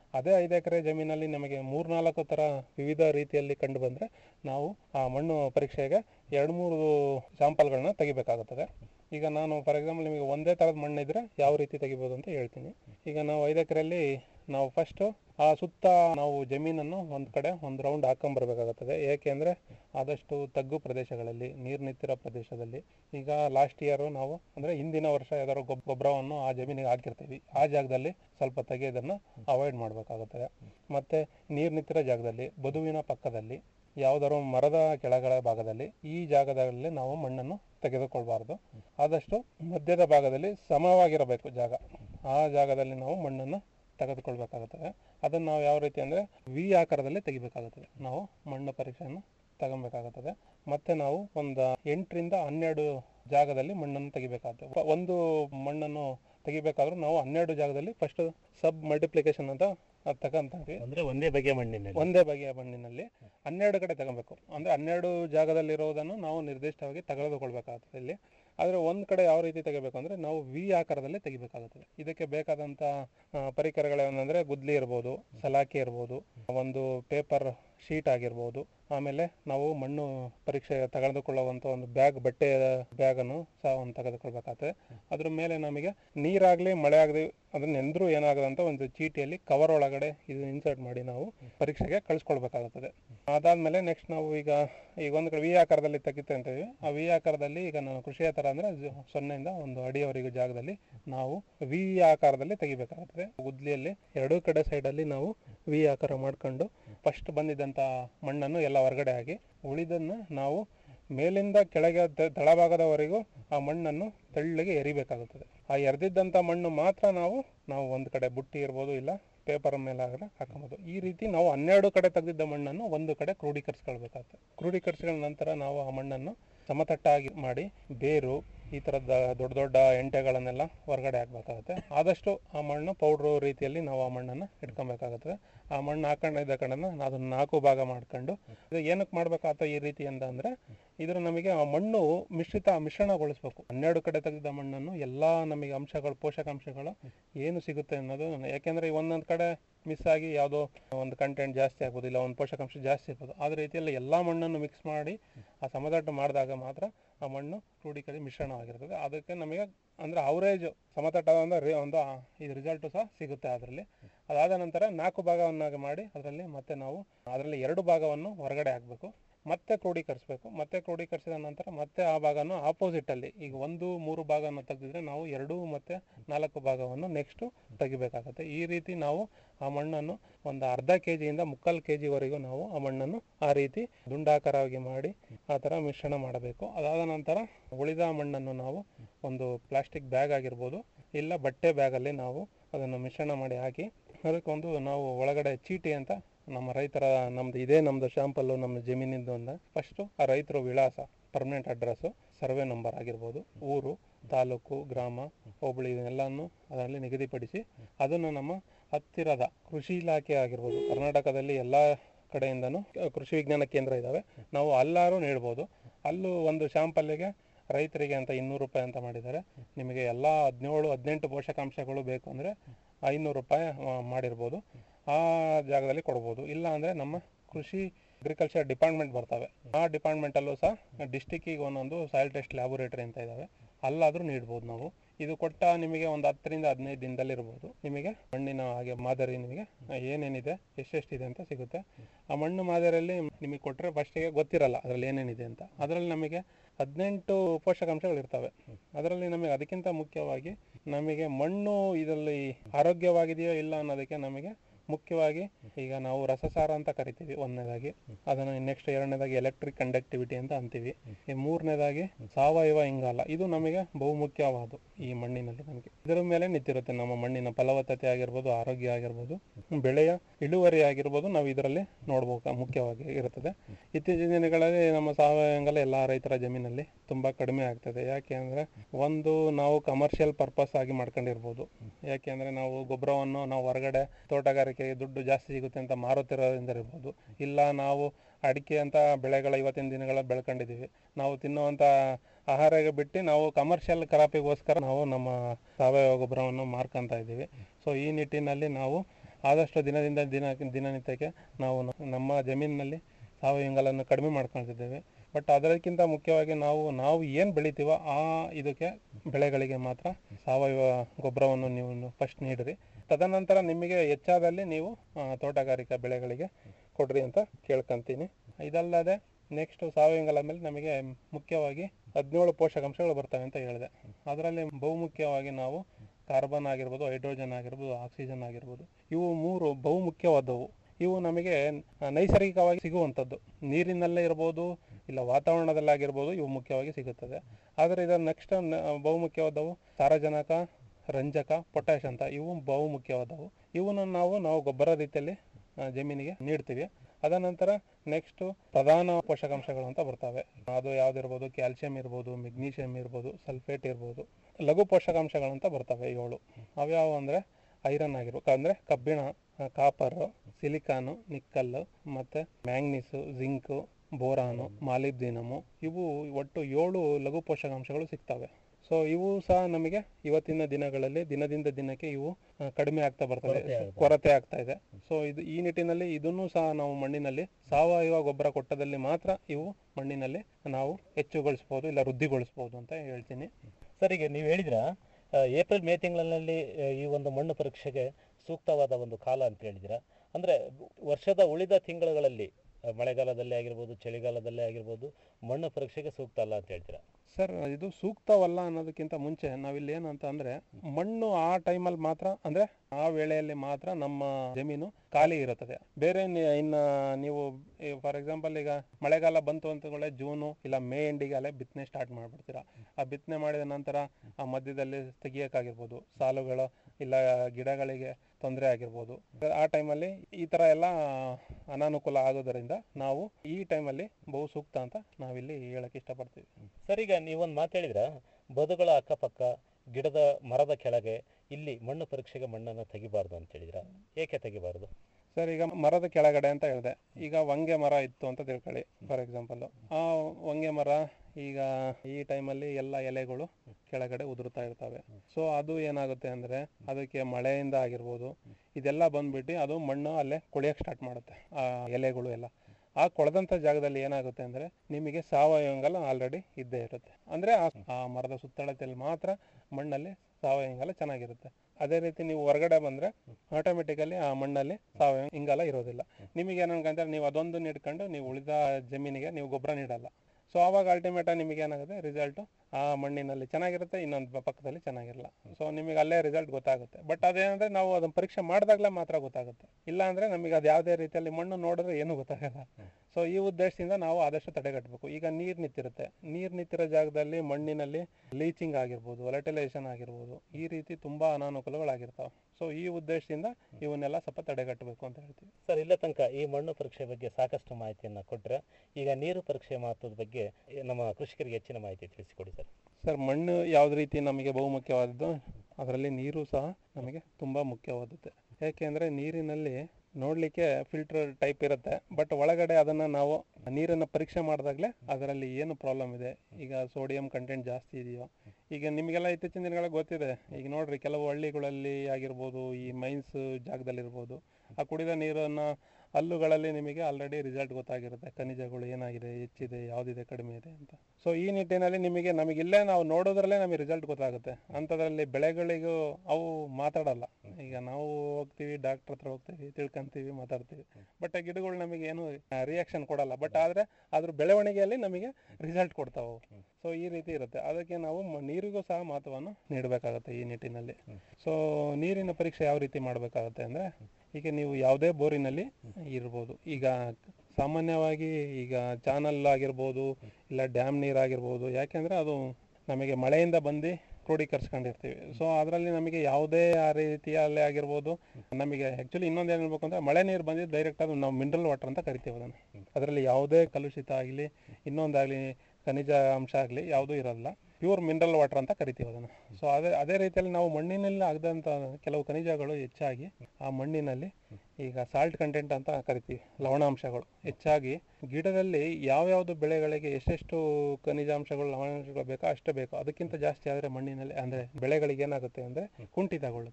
[SPEAKER 20] ಅದೇ ಐದು ಎಕರೆ ಜಮೀನಲ್ಲಿ ನಮಗೆ ಮೂರ್ನಾಲ್ಕು ಥರ ವಿವಿಧ ರೀತಿಯಲ್ಲಿ ಕಂಡು ಬಂದರೆ ನಾವು ಆ ಮಣ್ಣು ಪರೀಕ್ಷೆಗೆ ಎರಡು ಮೂರು ಸ್ಯಾಂಪಲ್ಗಳನ್ನ ತೆಗಿಬೇಕಾಗುತ್ತದೆ ಈಗ ನಾನು ಫಾರ್ ಎಕ್ಸಾಂಪಲ್ ನಿಮಗೆ ಒಂದೇ ಥರದ ಮಣ್ಣಿದ್ರೆ ಯಾವ ರೀತಿ ತೆಗಿಬೋದು ಅಂತ ಹೇಳ್ತೀನಿ ಈಗ ನಾವು ಐದು ಎಕರೆಯಲ್ಲಿ ನಾವು ಫಸ್ಟು ಆ ಸುತ್ತ ನಾವು ಜಮೀನನ್ನು ಒಂದು ಕಡೆ ಒಂದು ರೌಂಡ್ ಹಾಕೊಂಬರ್ಬೇಕಾಗುತ್ತದೆ ಏಕೆಂದರೆ ಆದಷ್ಟು ತಗ್ಗು ಪ್ರದೇಶಗಳಲ್ಲಿ ನೀರು ನಿಂತಿರೋ ಪ್ರದೇಶದಲ್ಲಿ ಈಗ ಲಾಸ್ಟ್ ಇಯರು ನಾವು ಅಂದರೆ ಹಿಂದಿನ ವರ್ಷ ಯಾವ್ದಾದ್ರು ಗೊಬ್ ಗೊಬ್ಬರವನ್ನು ಆ ಜಮೀನಿಗೆ ಹಾಕಿರ್ತೀವಿ ಆ ಜಾಗದಲ್ಲಿ ಸ್ವಲ್ಪ ತೆಗೆಯೋದನ್ನು ಅವಾಯ್ಡ್ ಮಾಡಬೇಕಾಗುತ್ತದೆ ಮತ್ತು ನೀರು ನಿಂತಿರೋ ಜಾಗದಲ್ಲಿ ಬದುವಿನ ಪಕ್ಕದಲ್ಲಿ ಯಾವುದಾದ್ರು ಮರದ ಕೆಳಗಡೆ ಭಾಗದಲ್ಲಿ ಈ ಜಾಗದಲ್ಲಿ ನಾವು ಮಣ್ಣನ್ನು ತೆಗೆದುಕೊಳ್ಬಾರ್ದು ಆದಷ್ಟು ಮಧ್ಯದ ಭಾಗದಲ್ಲಿ ಸಮವಾಗಿರಬೇಕು ಜಾಗ ಆ ಜಾಗದಲ್ಲಿ ನಾವು ಮಣ್ಣನ್ನು ತೆಗೆದುಕೊಳ್ಬೇಕಾಗುತ್ತದೆ ಅದನ್ನು ನಾವು ಯಾವ ರೀತಿ ಅಂದರೆ ವಿ ಆಕಾರದಲ್ಲಿ ತೆಗಿಬೇಕಾಗುತ್ತದೆ ನಾವು ಮಣ್ಣು ಪರೀಕ್ಷೆಯನ್ನು ತಗೊಬೇಕಾಗುತ್ತದೆ ಮತ್ತೆ ನಾವು ಒಂದು ಎಂಟರಿಂದ ಹನ್ನೆರಡು ಜಾಗದಲ್ಲಿ ಮಣ್ಣನ್ನು ತೆಗಿಬೇಕಾಗ್ತದೆ ಒಂದು ಮಣ್ಣನ್ನು ತೆಗಿಬೇಕಾದ್ರೂ ನಾವು ಹನ್ನೆರಡು ಜಾಗದಲ್ಲಿ ಫಸ್ಟ್ ಸಬ್ ಮಲ್ಟಿಪ್ಲಿಕೇಶನ್ ಅಂತ ಅದ್ ತಗೊಂತೀವಿ
[SPEAKER 19] ಅಂದ್ರೆ ಒಂದೇ ಬಗೆಯ ಮಣ್ಣಿನಲ್ಲಿ
[SPEAKER 20] ಒಂದೇ ಬಗೆಯ ಮಣ್ಣಿನಲ್ಲಿ ಹನ್ನೆರಡು ಕಡೆ ತಗೊಬೇಕು ಅಂದ್ರೆ ಹನ್ನೆರಡು ಜಾಗದಲ್ಲಿರೋದನ್ನು ನಾವು ನಿರ್ದಿಷ್ಟವಾಗಿ ತೆಗೆದುಕೊಳ್ಬೇಕಾಗ್ತದೆ ಇಲ್ಲಿ ಆದರೆ ಒಂದು ಕಡೆ ಯಾವ ರೀತಿ ತೆಗಿಬೇಕು ಅಂದರೆ ನಾವು ವಿ ಆಕಾರದಲ್ಲಿ ತೆಗಿಬೇಕಾಗುತ್ತದೆ ಇದಕ್ಕೆ ಬೇಕಾದಂಥ ಪರಿಕರಗಳೇನೆಂದರೆ ಗುದ್ಲಿ ಇರ್ಬೋದು ಸಲಾಕೆ ಇರ್ಬೋದು ಒಂದು ಪೇಪರ್ ಶೀಟ್ ಆಗಿರ್ಬೋದು ಆಮೇಲೆ ನಾವು ಮಣ್ಣು ಪರೀಕ್ಷೆ ತೆಗೆದುಕೊಳ್ಳುವಂಥ ಒಂದು ಬ್ಯಾಗ್ ಬಟ್ಟೆಯ ಬ್ಯಾಗನ್ನು ಸಹ ಒಂದು ತೆಗೆದುಕೊಳ್ಬೇಕಾಗ್ತದೆ ಅದ್ರ ಮೇಲೆ ನಮಗೆ ನೀರಾಗಲಿ ಮಳೆ ಆಗಲಿ ಅದನ್ನ ಎಂದ್ರೂ ಏನಾಗದಂತ ಒಂದು ಚೀಟಿಯಲ್ಲಿ ಕವರ್ ಒಳಗಡೆ ಇದು ಇನ್ಸರ್ಟ್ ಮಾಡಿ ನಾವು ಪರೀಕ್ಷೆಗೆ ಕಳಿಸ್ಕೊಳ್ಬೇಕಾಗುತ್ತದೆ ಅದಾದ್ಮೇಲೆ ನೆಕ್ಸ್ಟ್ ನಾವು ಈಗ ಈಗ ಒಂದು ಕಡೆ ವಿ ಆಕಾರದಲ್ಲಿ ತೆಗಿತಾ ಅಂತೀವಿ ಆ ವಿ ಆಕಾರದಲ್ಲಿ ಈಗ ನಾನು ಕೃಷಿಯ ಥರ ಅಂದರೆ ಸೊನ್ನೆಯಿಂದ ಒಂದು ಅಡಿಯವರೆಗೂ ಜಾಗದಲ್ಲಿ ನಾವು ವಿ ಆಕಾರದಲ್ಲಿ ತೆಗಿಬೇಕಾಗುತ್ತದೆ ಗುದ್ಲಿಯಲ್ಲಿ ಎರಡೂ ಕಡೆ ಸೈಡಲ್ಲಿ ನಾವು ವಿ ಆಕಾರ ಮಾಡ್ಕೊಂಡು ಫಸ್ಟ್ ಬಂದಿದ್ದಂಥ ಮಣ್ಣನ್ನು ಎಲ್ಲ ಹೊರಗಡೆ ಹಾಕಿ ಉಳಿದನ್ನು ನಾವು ಮೇಲಿಂದ ಕೆಳಗೆ ತ- ತಳಭಾಗದವರೆಗೂ ಆ ಮಣ್ಣನ್ನು ತೆಳ್ಳಗೆ ಎರಿಬೇಕಾಗುತ್ತದೆ ಆ ಎರೆದಿದ್ದಂಥ ಮಣ್ಣು ಮಾತ್ರ ನಾವು ನಾವು ಒಂದು ಕಡೆ ಬುಟ್ಟಿ ಇರ್ಬೋದು ಇಲ್ಲ ಪೇಪರ್ ಮೇಲೆ ಆಗಲಿ ಹಾಕೊಬೋದು ಈ ರೀತಿ ನಾವು ಹನ್ನೆರಡು ಕಡೆ ತೆಗೆದಿದ್ದ ಮಣ್ಣನ್ನು ಒಂದು ಕಡೆ ಕ್ರೋಢೀಕರಿಸ್ಕೊಳ್ಬೇಕಾಗುತ್ತೆ ಕ್ರೋಢೀಕರಿಸಿದ ನಂತರ ನಾವು ಆ ಮಣ್ಣನ್ನು ಸಮತಟ್ಟಾಗಿ ಮಾಡಿ ಬೇರು ಈ ಥರದ ದೊಡ್ಡ ದೊಡ್ಡ ಎಂಟೆಗಳನ್ನೆಲ್ಲ ಹೊರಗಡೆ ಹಾಕಬೇಕಾಗುತ್ತೆ ಆದಷ್ಟು ಆ ಮಣ್ಣು ಪೌಡ್ರು ರೀತಿಯಲ್ಲಿ ನಾವು ಆ ಮಣ್ಣನ್ನು ಇಟ್ಕೊಬೇಕಾಗುತ್ತದೆ ಆ ಮಣ್ಣು ಹಾಕೊಂಡಿದ್ದ ಕಡೆನ ಅದನ್ನ ನಾಲ್ಕು ಭಾಗ ಮಾಡ್ಕೊಂಡು ಇದು ಏನಕ್ಕೆ ಮಾಡ್ಬೇಕಾಗ್ತದೆ ಈ ರೀತಿ ಅಂತ ಅಂದರೆ ಇದ್ರ ನಮಗೆ ಆ ಮಣ್ಣು ಮಿಶ್ರಿತ ಮಿಶ್ರಣಗೊಳಿಸ್ಬೇಕು ಹನ್ನೆರಡು ಕಡೆ ತೆಗೆದ ಮಣ್ಣನ್ನು ಎಲ್ಲ ನಮಗೆ ಅಂಶಗಳು ಪೋಷಕಾಂಶಗಳು ಏನು ಸಿಗುತ್ತೆ ಅನ್ನೋದು ಯಾಕೆಂದರೆ ಒಂದೊಂದು ಕಡೆ ಮಿಸ್ ಆಗಿ ಯಾವುದೋ ಒಂದು ಕಂಟೆಂಟ್ ಜಾಸ್ತಿ ಆಗ್ಬೋದು ಇಲ್ಲ ಒಂದು ಪೋಷಕಾಂಶ ಜಾಸ್ತಿ ಇರ್ಬೋದು ಆ ರೀತಿಯಲ್ಲಿ ಎಲ್ಲ ಮಣ್ಣನ್ನು ಮಿಕ್ಸ್ ಮಾಡಿ ಆ ಸಮತಟ್ಟು ಮಾಡಿದಾಗ ಮಾತ್ರ ಆ ಮಣ್ಣು ಕ್ರೋಢೀಕರಿ ಮಿಶ್ರಣವಾಗಿರ್ತದೆ ಅದಕ್ಕೆ ನಮಗೆ ಅಂದರೆ ಅವರೇಜ್ ಸಮತಟ್ಟಾದ ರೇ ಒಂದು ಆ- ಇದು ರಿಸಲ್ಟು ಸಹ ಸಿಗುತ್ತೆ ಅದರಲ್ಲಿ ಅದಾದ ನಂತರ ನಾಲ್ಕು ಭಾಗವನ್ನಾಗಿ ಮಾಡಿ ಅದರಲ್ಲಿ ಮತ್ತೆ ನಾವು ಅದರಲ್ಲಿ ಎರಡು ಭಾಗವನ್ನು ಹೊರಗಡೆ ಹಾಕಬೇಕು ಮತ್ತೆ ಕ್ರೋಢೀಕರಿಸಬೇಕು ಮತ್ತೆ ಕ್ರೋಢೀಕರಿಸಿದ ನಂತರ ಮತ್ತೆ ಆ ಭಾಗನ ಆಪೋಸಿಟ್ ಅಲ್ಲಿ ಈಗ ಒಂದು ಮೂರು ಭಾಗವನ್ನು ತೆಗೆದಿದ್ರೆ ನಾವು ಎರಡು ಮತ್ತೆ ನಾಲ್ಕು ಭಾಗವನ್ನು ನೆಕ್ಸ್ಟ್ ತೆಗಿಬೇಕಾಗುತ್ತೆ ಈ ರೀತಿ ನಾವು ಆ ಮಣ್ಣನ್ನು ಒಂದು ಅರ್ಧ ಕೆ ಜಿಯಿಂದ ಮುಕ್ಕಾಲು ಕೆ ಜಿವರೆಗೂ ನಾವು ಆ ಮಣ್ಣನ್ನು ಆ ರೀತಿ ದುಂಡಾಕಾರವಾಗಿ ಮಾಡಿ ಆ ಥರ ಮಿಶ್ರಣ ಮಾಡಬೇಕು ಅದಾದ ನಂತರ ಉಳಿದ ಮಣ್ಣನ್ನು ನಾವು ಒಂದು ಪ್ಲಾಸ್ಟಿಕ್ ಬ್ಯಾಗ್ ಆಗಿರ್ಬೋದು ಇಲ್ಲ ಬಟ್ಟೆ ಬ್ಯಾಗಲ್ಲಿ ನಾವು ಅದನ್ನು ಮಿಶ್ರಣ ಮಾಡಿ ಹಾಕಿ ಅದಕ್ಕೊಂದು ನಾವು ಒಳಗಡೆ ಚೀಟಿ ಅಂತ ನಮ್ಮ ರೈತರ ನಮ್ದು ಇದೇ ನಮ್ದು ಶಾಂಪಲ್ಲು ನಮ್ಮ ಜಮೀನಿಂದು ಅಂದ ಫಸ್ಟು ಆ ರೈತರ ವಿಳಾಸ ಪರ್ಮನೆಂಟ್ ಅಡ್ರೆಸ್ಸು ಸರ್ವೆ ನಂಬರ್ ಆಗಿರ್ಬೋದು ಊರು ತಾಲೂಕು ಗ್ರಾಮ ಹೋಬಳಿ ಇದನ್ನೆಲ್ಲನೂ ಅದರಲ್ಲಿ ನಿಗದಿಪಡಿಸಿ ಅದನ್ನು ನಮ್ಮ ಹತ್ತಿರದ ಕೃಷಿ ಇಲಾಖೆ ಆಗಿರ್ಬೋದು ಕರ್ನಾಟಕದಲ್ಲಿ ಎಲ್ಲ ಕಡೆಯಿಂದನೂ ಕೃಷಿ ವಿಜ್ಞಾನ ಕೇಂದ್ರ ಇದ್ದಾವೆ ನಾವು ಅಲ್ಲಾರು ನೀಡ್ಬೋದು ಅಲ್ಲೂ ಒಂದು ಶಾಂಪಲ್ಲಿಗೆ ರೈತರಿಗೆ ಅಂತ ಇನ್ನೂರು ರೂಪಾಯಿ ಅಂತ ಮಾಡಿದ್ದಾರೆ ನಿಮಗೆ ಎಲ್ಲ ಹದಿನೇಳು ಹದಿನೆಂಟು ಪೋಷಕಾಂಶಗಳು ಬೇಕು ಅಂದರೆ ಐನೂರು ರೂಪಾಯಿ ಆ, ಮಾಡಿರ್ಬೋದು ಆ ಜಾಗದಲ್ಲಿ ಕೊಡ್ಬೋದು ಇಲ್ಲ ಅಂದರೆ ನಮ್ಮ ಕೃಷಿ ಅಗ್ರಿಕಲ್ಚರ್ ಡಿಪಾರ್ಟ್ಮೆಂಟ್ ಬರ್ತವೆ ಆ ಡಿಪಾರ್ಟ್ಮೆಂಟಲ್ಲೂ ಸಹ ಡಿಸ್ಟಿಕ್ಕಿಗೆ ಒಂದೊಂದು ಸಾಯಿಲ್ ಟೆಸ್ಟ್ ಲ್ಯಾಬೋರೇಟರಿ ಅಂತ ಇದ್ದಾವೆ ಅಲ್ಲಾದರೂ ನೀಡ್ಬೋದು ನಾವು ಇದು ಕೊಟ್ಟ ನಿಮಗೆ ಒಂದು ಹತ್ತರಿಂದ ಹದಿನೈದು ದಿನದಲ್ಲಿ ಇರ್ಬೋದು ನಿಮಗೆ ಮಣ್ಣಿನ ಹಾಗೆ ಮಾದರಿ ನಿಮಗೆ ಏನೇನಿದೆ ಎಷ್ಟೆಷ್ಟಿದೆ ಅಂತ ಸಿಗುತ್ತೆ ಆ ಮಣ್ಣು ಮಾದರಿಯಲ್ಲಿ ನಿಮಗೆ ಕೊಟ್ಟರೆ ಫಸ್ಟಿಗೆ ಗೊತ್ತಿರಲ್ಲ ಅದರಲ್ಲಿ ಏನೇನಿದೆ ಅಂತ ಅದರಲ್ಲಿ ನಮಗೆ ಹದಿನೆಂಟು ಪೋಷಕಾಂಶಗಳು ಇರ್ತವೆ ಅದರಲ್ಲಿ ನಮಗೆ ಅದಕ್ಕಿಂತ ಮುಖ್ಯವಾಗಿ ನಮಗೆ ಮಣ್ಣು ಇದರಲ್ಲಿ ಆರೋಗ್ಯವಾಗಿದೆಯೋ ಇಲ್ಲ ಅನ್ನೋದಕ್ಕೆ ನಮಗೆ ಮುಖ್ಯವಾಗಿ ಈಗ ನಾವು ರಸಸಾರ ಅಂತ ಕರಿತೀವಿ ಒಂದನೇದಾಗಿ ಅದನ್ನು ನೆಕ್ಸ್ಟ್ ಎರಡನೇದಾಗಿ ಎಲೆಕ್ಟ್ರಿಕ್ ಕಂಡಕ್ಟಿವಿಟಿ ಅಂತ ಅಂತೀವಿ ಈ ಮೂರನೇದಾಗಿ ಸಾವಯವ ಇಂಗಾಲ ಇದು ನಮಗೆ ಬಹುಮುಖ್ಯವಾದ ಈ ಮಣ್ಣಿನಲ್ಲಿ ನಮಗೆ ಇದರ ಮೇಲೆ ನಿಂತಿರುತ್ತೆ ನಮ್ಮ ಮಣ್ಣಿನ ಫಲವತ್ತತೆ ಆಗಿರ್ಬೋದು ಆರೋಗ್ಯ ಆಗಿರ್ಬೋದು ಬೆಳೆಯ ಇಳುವರಿ ಆಗಿರ್ಬೋದು ನಾವು ಇದರಲ್ಲಿ ನೋಡ್ಬೇಕು ಮುಖ್ಯವಾಗಿ ಇರುತ್ತದೆ ಇತ್ತೀಚಿನ ದಿನಗಳಲ್ಲಿ ನಮ್ಮ ಸಾವಯವ ಇಂಗಾಲ ಎಲ್ಲ ರೈತರ ಜಮೀನಲ್ಲಿ ತುಂಬಾ ಕಡಿಮೆ ಆಗ್ತದೆ ಯಾಕೆ ಅಂದ್ರೆ ಒಂದು ನಾವು ಕಮರ್ಷಿಯಲ್ ಪರ್ಪಸ್ ಆಗಿ ಮಾಡ್ಕೊಂಡಿರ್ಬೋದು ಯಾಕೆ ಅಂದ್ರೆ ನಾವು ಗೊಬ್ಬರವನ್ನು ನಾವು ಹೊರಗಡೆ ತೋಟಗಾರಿಕೆಗೆ ದುಡ್ಡು ಜಾಸ್ತಿ ಸಿಗುತ್ತೆ ಅಂತ ಮಾರುತ್ತಿರೋದ್ರಿಂದ ಇರ್ಬೋದು ಇಲ್ಲ ನಾವು ಅಡಿಕೆ ಅಂತ ಬೆಳೆಗಳ ಇವತ್ತಿನ ದಿನಗಳ ಬೆಳ್ಕೊಂಡಿದ್ದೀವಿ ನಾವು ತಿನ್ನುವಂಥ ಆಹಾರ ಬಿಟ್ಟು ನಾವು ಕಮರ್ಷಿಯಲ್ ಕ್ರಾಪಿಗೋಸ್ಕರ ನಾವು ನಮ್ಮ ಸಾವಯವ ಗೊಬ್ಬರವನ್ನು ಮಾರ್ಕೊಂತ ಇದ್ದೀವಿ ಸೊ ಈ ನಿಟ್ಟಿನಲ್ಲಿ ನಾವು ಆದಷ್ಟು ದಿನದಿಂದ ದಿನ ದಿನನಿತ್ಯಕ್ಕೆ ನಾವು ನ- ನಮ್ಮ ಜಮೀನಿನಲ್ಲಿ ಸಾವಯವ ಇಂಗಾಲನ್ನು ಕಡಿಮೆ ಮಾಡ್ಕೊಳ್ತಿದ್ದೇವೆ ಬಟ್ ಅದಕ್ಕಿಂತ ಮುಖ್ಯವಾಗಿ ನಾವು ನಾವು ಏನು ಬೆಳಿತೀವೋ ಆ ಇದಕ್ಕೆ ಬೆಳೆಗಳಿಗೆ ಮಾತ್ರ ಸಾವಯವ ಗೊಬ್ಬರವನ್ನು ನೀವು ಫಸ್ಟ್ ನೀಡಿರಿ ತದನಂತರ ನಿಮಗೆ ಹೆಚ್ಚಾದಲ್ಲಿ ನೀವು ಆ, ತೋಟಗಾರಿಕಾ ಬೆಳೆಗಳಿಗೆ ಕೊಡ್ರಿ ಅಂತ ಕೇಳ್ಕೊಂತೀನಿ ಇದಲ್ಲದೆ ನೆಕ್ಸ್ಟ್ ಸಾವಯವ ಇಂಗಾಲ ಮೇಲೆ ನಮಗೆ ಮುಖ್ಯವಾಗಿ ಹದಿನೇಳು ಪೋಷಕಾಂಶಗಳು ಬರ್ತವೆ ಅಂತ ಹೇಳಿದೆ ಅದರಲ್ಲಿ ಬಹುಮುಖ್ಯವಾಗಿ ನಾವು ಕಾರ್ಬನ್ ಆಗಿರ್ಬೋದು ಹೈಡ್ರೋಜನ್ ಆಗಿರ್ಬೋದು ಆಕ್ಸಿಜನ್ ಆಗಿರ್ಬೋದು ಇವು ಮೂರು ಬಹುಮುಖ್ಯವಾದವು ಇವು ನಮಗೆ ನೈಸರ್ಗಿಕವಾಗಿ ಸಿಗುವಂಥದ್ದು ನೀರಿನಲ್ಲೇ ಇರ್ಬೋದು ಇಲ್ಲ ವಾತಾವರಣದಲ್ಲಾಗಿರ್ಬೋದು ಇವು ಮುಖ್ಯವಾಗಿ ಸಿಗುತ್ತದೆ ಆದರೆ ಇದರ ನೆಕ್ಸ್ಟ್ ಬಹುಮುಖ್ಯವಾದವು ಸಾರಜನಕ ರಂಜಕ ಪೊಟ್ಯಾಶ್ ಅಂತ ಇವು ಬಹುಮುಖ್ಯವಾದವು ಇವನ್ನು ನಾವು ನಾವು ಗೊಬ್ಬರ ರೀತಿಯಲ್ಲಿ ಆ, ಜಮೀನಿಗೆ ನೀಡ್ತೀವಿ ಅದ ನಂತರ ನೆಕ್ಸ್ಟ್ ಪ್ರಧಾನ ಪೋಷಕಾಂಶಗಳು ಅಂತ ಬರ್ತವೆ ಅದು ಯಾವ್ದಿರ್ಬೋದು ಕ್ಯಾಲ್ಸಿಯಂ ಇರ್ಬೋದು ಮೆಗ್ನೀಷಿಯಂ ಇರ್ಬೋದು ಸಲ್ಫೇಟ್ ಇರ್ಬೋದು ಲಘು ಪೋಷಕಾಂಶಗಳು ಅಂತ ಬರ್ತವೆ ಏಳು ಅವ್ಯಾವು ಅಂದರೆ ಐರನ್ ಆಗಿರ್ಬೇಕು ಅಂದರೆ ಕಬ್ಬಿಣ ಕಾಪರ್ ಸಿಲಿಕಾನು ನಿಕ್ಕಲ್ಲು ಮತ್ತು ಮ್ಯಾಂಗ್ನೀಸು ಜಿಂಕು ಬೋರಾನು ಮಾಲಿಬ್ದಿನಮು ಇವು ಒಟ್ಟು ಏಳು ಲಘು ಪೋಷಕಾಂಶಗಳು ಸಿಗ್ತವೆ ಸೊ ಇವು ಸಹ ನಮಗೆ ಇವತ್ತಿನ ದಿನಗಳಲ್ಲಿ ದಿನದಿಂದ ದಿನಕ್ಕೆ ಇವು ಆ, ಕಡಿಮೆ ಆಗ್ತಾ ಬರ್ತದೆ
[SPEAKER 19] ಕೊರತೆ ಆಗ್ತಾ
[SPEAKER 20] ಕೊರತೆ ಆಗ್ತಾ ಇದೆ ಸೊ ಇದು ಈ ನಿಟ್ಟಿನಲ್ಲಿ ಇದನ್ನು ಸಹ ನಾವು ಮಣ್ಣಿನಲ್ಲಿ ಸಾವಯವ ಗೊಬ್ಬರ ಕೊಟ್ಟದಲ್ಲಿ ಮಾತ್ರ ಇವು ಮಣ್ಣಿನಲ್ಲಿ ನಾವು ಹೆಚ್ಚುಗೊಳಿಸ್ಬೋದು ಇಲ್ಲ ವೃದ್ಧಿಗೊಳಿಸ್ಬೋದು ಅಂತ ಹೇಳ್ತೀನಿ
[SPEAKER 19] ಸರ್ ಈಗ ನೀವು ಹೇಳಿದ್ರ ಏಪ್ರಿಲ್ ಮೇ ತಿಂಗಳಲ್ಲಿ ಆ, ಈ ಒಂದು ಮಣ್ಣು ಪರೀಕ್ಷೆಗೆ ಸೂಕ್ತವಾದ ಒಂದು ಕಾಲ ಅಂತ ಹೇಳಿದಿರ ಅಂದ್ರೆ ವರ್ಷದ ಉಳಿದ ತಿಂಗಳುಗಳಲ್ಲಿ ಆ, ಮಳೆಗಾಲದಲ್ಲೇ ಆಗಿರ್ಬೋದು ಚಳಿಗಾಲದಲ್ಲೇ ಆಗಿರ್ಬೋದು ಮಣ್ಣು ಪರೀಕ್ಷೆಗೆ ಸೂಕ್ತ ಅಲ್ಲ ಅಂತ ಹೇಳ್ತೀರಾ
[SPEAKER 20] ಸರ್ ಇದು ಸೂಕ್ತವಲ್ಲ ಅನ್ನೋದಕ್ಕಿಂತ ಮುಂಚೆ ನಾವಿಲ್ಲಿ ಏನಂತ ಅಂದ್ರೆ ಮಣ್ಣು ಆ ಟೈಮಲ್ಲಿ ಮಾತ್ರ ಅಂದ್ರೆ ಆ ವೇಳೆಯಲ್ಲಿ ಮಾತ್ರ ನಮ್ಮ ಜಮೀನು ಖಾಲಿ ಇರುತ್ತದೆ ಬೇರೆ ನಿ- ಇನ್ನ ನೀವು ಫಾರ್ ಎಕ್ಸಾಂಪಲ್ ಈಗ ಮಳೆಗಾಲ ಬಂತು ಅಂತಗಳೇ ಜೂನು ಇಲ್ಲ ಮೇ ಎಂಡಿಗೆ ಅಲ್ಲೇ ಬಿತ್ತನೆ ಸ್ಟಾರ್ಟ್ ಮಾಡ್ಬಿಡ್ತೀರಾ ಆ ಬಿತ್ತನೆ ಮಾಡಿದ ನಂತರ ಆ ಮಧ್ಯದಲ್ಲಿ ತೆಗಿಯೋಕ್ಕಾಗಿರ್ಬೋದು ಸಾಲುಗಳು ಇಲ್ಲ ಗಿಡಗಳಿಗೆ ತೊಂದರೆ ಆಗಿರ್ಬೋದು ಆ ಟೈಮಲ್ಲಿ ಈ ತರ ಎಲ್ಲ ಅನಾನುಕೂಲ ಆಗೋದರಿಂದ ನಾವು ಈ ಟೈಮಲ್ಲಿ ಬಹು ಸೂಕ್ತ ಅಂತ ನಾವಿಲ್ಲಿ ಹೇಳಕ್ ಇಷ್ಟಪಡ್ತೀವಿ
[SPEAKER 19] ಸರ್ ಈಗ ನೀವೊಂದು ಮಾತು ಹೇಳಿದ್ರ ಬದುಗಳ ಅಕ್ಕಪಕ್ಕ ಗಿಡದ ಮರದ ಕೆಳಗೆ ಇಲ್ಲಿ ಮಣ್ಣು ಪರೀಕ್ಷೆಗೆ ಮಣ್ಣನ್ನು ತೆಗಿಬಾರ್ದು ಅಂತ ಹೇಳಿದ್ರ ಏಕೆ ತೆಗಿಬಾರ್ದು
[SPEAKER 20] ಸರ್ ಈಗ ಮರದ ಕೆಳಗಡೆ ಅಂತ ಹೇಳಿದೆ ಈಗ ಹೊಂಗೆ ಮರ ಇತ್ತು ಅಂತ ತಿಳ್ಕೊಳ್ಳಿ ಫಾರ್ ಎಕ್ಸಾಂಪಲ್ ಆ ಹೊಂಗೆ ಮರ ಈಗ ಈ ಟೈಮಲ್ಲಿ ಎಲ್ಲ ಎಲೆಗಳು ಕೆಳಗಡೆ ಉದುರ್ತಾ ಇರ್ತವೆ ಸೊ ಅದು ಏನಾಗುತ್ತೆ ಅಂದ್ರೆ ಅದಕ್ಕೆ ಮಳೆಯಿಂದ ಆಗಿರ್ಬೋದು ಇದೆಲ್ಲ ಬಂದ್ಬಿಟ್ಟು ಅದು ಮಣ್ಣು ಅಲ್ಲೇ ಕೊಳಿಯಕ್ಕೆ ಸ್ಟಾರ್ಟ್ ಮಾಡುತ್ತೆ ಆ ಎಲೆಗಳು ಎಲ್ಲ ಆ ಕೊಳೆದಂಥ ಜಾಗದಲ್ಲಿ ಏನಾಗುತ್ತೆ ಅಂದ್ರೆ ನಿಮಗೆ ಸಾವಯವ ಇಂಗಾಲ ಆಲ್ರೆಡಿ ಇದ್ದೇ ಇರುತ್ತೆ ಅಂದ್ರೆ ಆ- ಆ ಮರದ ಸುತ್ತಳತೆಯಲ್ಲಿ ಮಾತ್ರ ಮಣ್ಣಲ್ಲಿ ಸಾವಯವ ಇಂಗಾಲ ಚೆನ್ನಾಗಿರುತ್ತೆ ಅದೇ ರೀತಿ ನೀವು ಹೊರಗಡೆ ಬಂದ್ರೆ ಆಟೋಮೆಟಿಕಲಿ ಆ ಮಣ್ಣಲ್ಲಿ ಸಾವಯವ ಇಂಗಾಲ ಇರೋದಿಲ್ಲ ನಿಮಗೆ ಏನು ಅನ್ಕೊಂತಾರೆ ನೀವು ಅದೊಂದು ನೀಡ್ಕೊಂಡು ನೀವು ಉಳಿದ ಜಮೀನಿಗೆ ನೀವು ಗೊಬ್ಬರ ನೀಡಲ್ಲ ಸೊ ಆವಾಗ ಅಲ್ಟಿಮೇಟ್ ನಿಮಗೆ ಏನಾಗುತ್ತೆ ರಿಸಲ್ಟ್ ಆ ಮಣ್ಣಿನಲ್ಲಿ ಚೆನ್ನಾಗಿರುತ್ತೆ ಇನ್ನೊಂದು ಪಕ್ಕದಲ್ಲಿ ಚೆನ್ನಾಗಿರಲ್ಲ ಸೊ ನಿಮಗೆ ಅಲ್ಲೇ ರಿಸಲ್ಟ್ ಗೊತ್ತಾಗುತ್ತೆ ಬಟ್ ಅದೇನಂದ್ರೆ ನಾವು ಅದನ್ನ ಪರೀಕ್ಷೆ ಮಾಡಿದಾಗಲೇ ಮಾತ್ರ ಗೊತ್ತಾಗುತ್ತೆ ಇಲ್ಲ ಅಂದ್ರೆ ನಮಗೆ ಅದು ಯಾವುದೇ ರೀತಿಯಲ್ಲಿ ಮಣ್ಣು ನೋಡಿದ್ರೆ ಏನೂ ಗೊತ್ತಾಗಲ್ಲ ಸೊ ಈ ಉದ್ದೇಶದಿಂದ ನಾವು ಆದಷ್ಟು ತಡೆಗಟ್ಟಬೇಕು ಈಗ ನೀರು ನಿಂತಿರುತ್ತೆ ನೀರು ನಿಂತಿರೋ ಜಾಗದಲ್ಲಿ ಮಣ್ಣಿನಲ್ಲಿ ಲೀಚಿಂಗ್ ಆಗಿರ್ಬೋದು ಒಲಟಲೈಸೇಷನ್ ಆಗಿರ್ಬೋದು ಈ ರೀತಿ ತುಂಬಾ ಅನಾನುಕೂಲಗಳಾಗಿರ್ತಾವೆ ಸೊ ಈ ಉದ್ದೇಶದಿಂದ ಇವನ್ನೆಲ್ಲ ಸ್ವಲ್ಪ ತಡೆಗಟ್ಟಬೇಕು ಅಂತ ಹೇಳ್ತೀವಿ
[SPEAKER 19] ಸರ್ ಇಲ್ಲ ತನಕ ಈ ಮಣ್ಣು ಪರೀಕ್ಷೆ ಬಗ್ಗೆ ಸಾಕಷ್ಟು ಮಾಹಿತಿಯನ್ನು ಕೊಟ್ಟರೆ ಈಗ ನೀರು ಪರೀಕ್ಷೆ ಮಹತ್ವದ ಬಗ್ಗೆ ನಮ್ಮ ಕೃಷಿಕರಿಗೆ ಹೆಚ್ಚಿನ ಮಾಹಿತಿ ತಿಳಿಸಿಕೊಡಿ ಸರ್
[SPEAKER 20] ಸರ್ ಮಣ್ಣು ಯಾವ್ದು ರೀತಿ ನಮಗೆ ಬಹುಮುಖ್ಯವಾದದ್ದು ಅದರಲ್ಲಿ ನೀರು ಸಹ ನಮಗೆ ತುಂಬಾ ಮುಖ್ಯವಾದದ್ದು ಯಾಕೆಂದ್ರೆ ನೀರಿನಲ್ಲಿ ನೋಡ್ಲಿಕ್ಕೆ ಫಿಲ್ಟರ್ ಟೈಪ್ ಇರುತ್ತೆ ಬಟ್ ಒಳಗಡೆ ಅದನ್ನ ನಾವು ನೀರನ್ನ ಪರೀಕ್ಷೆ ಮಾಡಿದಾಗಲೇ ಅದರಲ್ಲಿ ಏನು ಪ್ರಾಬ್ಲಮ್ ಇದೆ ಈಗ ಸೋಡಿಯಂ ಕಂಟೆಂಟ್ ಜಾಸ್ತಿ ಇದೆಯೋ ಈಗ ನಿಮಗೆಲ್ಲ ಇತ್ತೀಚಿನ ದಿನಗಳಲ್ಲಿ ಗೊತ್ತಿದೆ ಈಗ ನೋಡ್ರಿ ಕೆಲವು ಹಳ್ಳಿಗಳಲ್ಲಿ ಆಗಿರ್ಬೋದು ಈ ಮೈನ್ಸ್ ಜಾಗದಲ್ಲಿರ್ಬೋದು ಆ ಕುಡಿದ ನೀರನ್ನ ಹಲ್ಲುಗಳಲ್ಲಿ ನಿಮಗೆ ಆಲ್ರೆಡಿ ರಿಸಲ್ಟ್ ಗೊತ್ತಾಗಿರುತ್ತೆ ಖನಿಜಗಳು ಏನಾಗಿದೆ ಹೆಚ್ಚಿದೆ ಯಾವುದಿದೆ ಕಡಿಮೆ ಇದೆ ಅಂತ ಸೊ ಈ ನಿಟ್ಟಿನಲ್ಲಿ ನಿಮಗೆ ನಮಗಿಲ್ಲೇ ನಾವು ನೋಡೋದ್ರಲ್ಲೇ ನಮಗೆ ರಿಸಲ್ಟ್ ಗೊತ್ತಾಗುತ್ತೆ ಅಂಥದ್ರಲ್ಲಿ ಬೆಳೆಗಳಿಗೂ ಅವು ಮಾತಾಡಲ್ಲ ಈಗ ನಾವು ಹೋಗ್ತೀವಿ ಡಾಕ್ಟರ್ ಹತ್ರ ಹೋಗ್ತೀವಿ ತಿಳ್ಕೊಂತೀವಿ ಮಾತಾಡ್ತೀವಿ ಬಟ್ ಆ ಗಿಡಗಳು ನಮಗೆ ಏನು ರಿಯಾಕ್ಷನ್ ಕೊಡಲ್ಲ ಬಟ್ ಆದರೆ ಅದ್ರ ಬೆಳವಣಿಗೆಯಲ್ಲಿ ನಮಗೆ ರಿಸಲ್ಟ್ ಕೊಡ್ತಾವೆ ಅವು ಸೊ ಈ ರೀತಿ ಇರುತ್ತೆ ಅದಕ್ಕೆ ನಾವು ಮ- ನೀರಿಗೂ ಸಹ ಮಹತ್ವವನ್ನು ನೀಡಬೇಕಾಗುತ್ತೆ ಈ ನಿಟ್ಟಿನಲ್ಲಿ ಸೊ ನೀರಿನ ಪರೀಕ್ಷೆ ಯಾವ ರೀತಿ ಮಾಡಬೇಕಾಗುತ್ತೆ ಅಂದರೆ ಈಗ ನೀವು ಯಾವುದೇ ಬೋರಿನಲ್ಲಿ ಇರ್ಬೋದು ಈಗ ಸಾಮಾನ್ಯವಾಗಿ ಈಗ ಚಾನಲ್ ಆಗಿರ್ಬೋದು ಇಲ್ಲ ಡ್ಯಾಮ್ ನೀರಾಗಿರ್ಬೋದು ಯಾಕೆಂದರೆ ಅದು ನಮಗೆ ಮಳೆಯಿಂದ ಬಂದು ಕ್ರೋಢೀಕರಿಸ್ಕೊಂಡಿರ್ತೀವಿ ಸೊ ಅದರಲ್ಲಿ ನಮಗೆ ಯಾವುದೇ ಆ ರೀತಿಯಲ್ಲೇ ಆಗಿರ್ಬೋದು ನಮಗೆ ಆ್ಯಕ್ಚುಲಿ ಇನ್ನೊಂದು ಏನು ಹೇಳ್ಬೇಕು ಅಂದರೆ ಮಳೆ ನೀರು ಬಂದಿದ್ದು ಡೈರೆಕ್ಟ್ ಅದು ನಾವು ಮಿನರಲ್ ವಾಟರ್ ಅಂತ ಕರಿತೀವಿ ಅದನ್ನು ಅದರಲ್ಲಿ ಯಾವುದೇ ಕಲುಷಿತ ಆಗಲಿ ಇನ್ನೊಂದಾಗಲಿ ಖನಿಜ ಅಂಶ ಆಗಲಿ ಯಾವುದೂ ಇರಲ್ಲ ಪ್ಯೂರ್ ಮಿನರಲ್ ವಾಟರ್ ಅಂತ ಕರಿತೀವಿ ಅದನ್ನು ಸೊ ಅದೇ ಅದೇ ರೀತಿಯಲ್ಲಿ ನಾವು ಮಣ್ಣಿನಲ್ಲಿ ಆಗದಂಥ ಕೆಲವು ಖನಿಜಗಳು ಹೆಚ್ಚಾಗಿ ಆ ಮಣ್ಣಿನಲ್ಲಿ ಈಗ ಸಾಲ್ಟ್ ಕಂಟೆಂಟ್ ಅಂತ ಕರಿತೀವಿ ಲವಣಾಂಶಗಳು ಹೆಚ್ಚಾಗಿ ಗಿಡದಲ್ಲಿ ಯಾವ್ಯಾವ್ದು ಬೆಳೆಗಳಿಗೆ ಎಷ್ಟೆಷ್ಟು ಖನಿಜಾಂಶಗಳು ಲವಣಾಂಶಗಳು ಬೇಕೋ ಅಷ್ಟೇ ಬೇಕು ಅದಕ್ಕಿಂತ ಜಾಸ್ತಿ ಆದರೆ ಮಣ್ಣಿನಲ್ಲಿ ಅಂದರೆ ಬೆಳೆಗಳಿಗೆ ಏನಾಗುತ್ತೆ ಅಂದರೆ ಕುಂಠಿತಗೊಳ್ಳುತ್ತೆ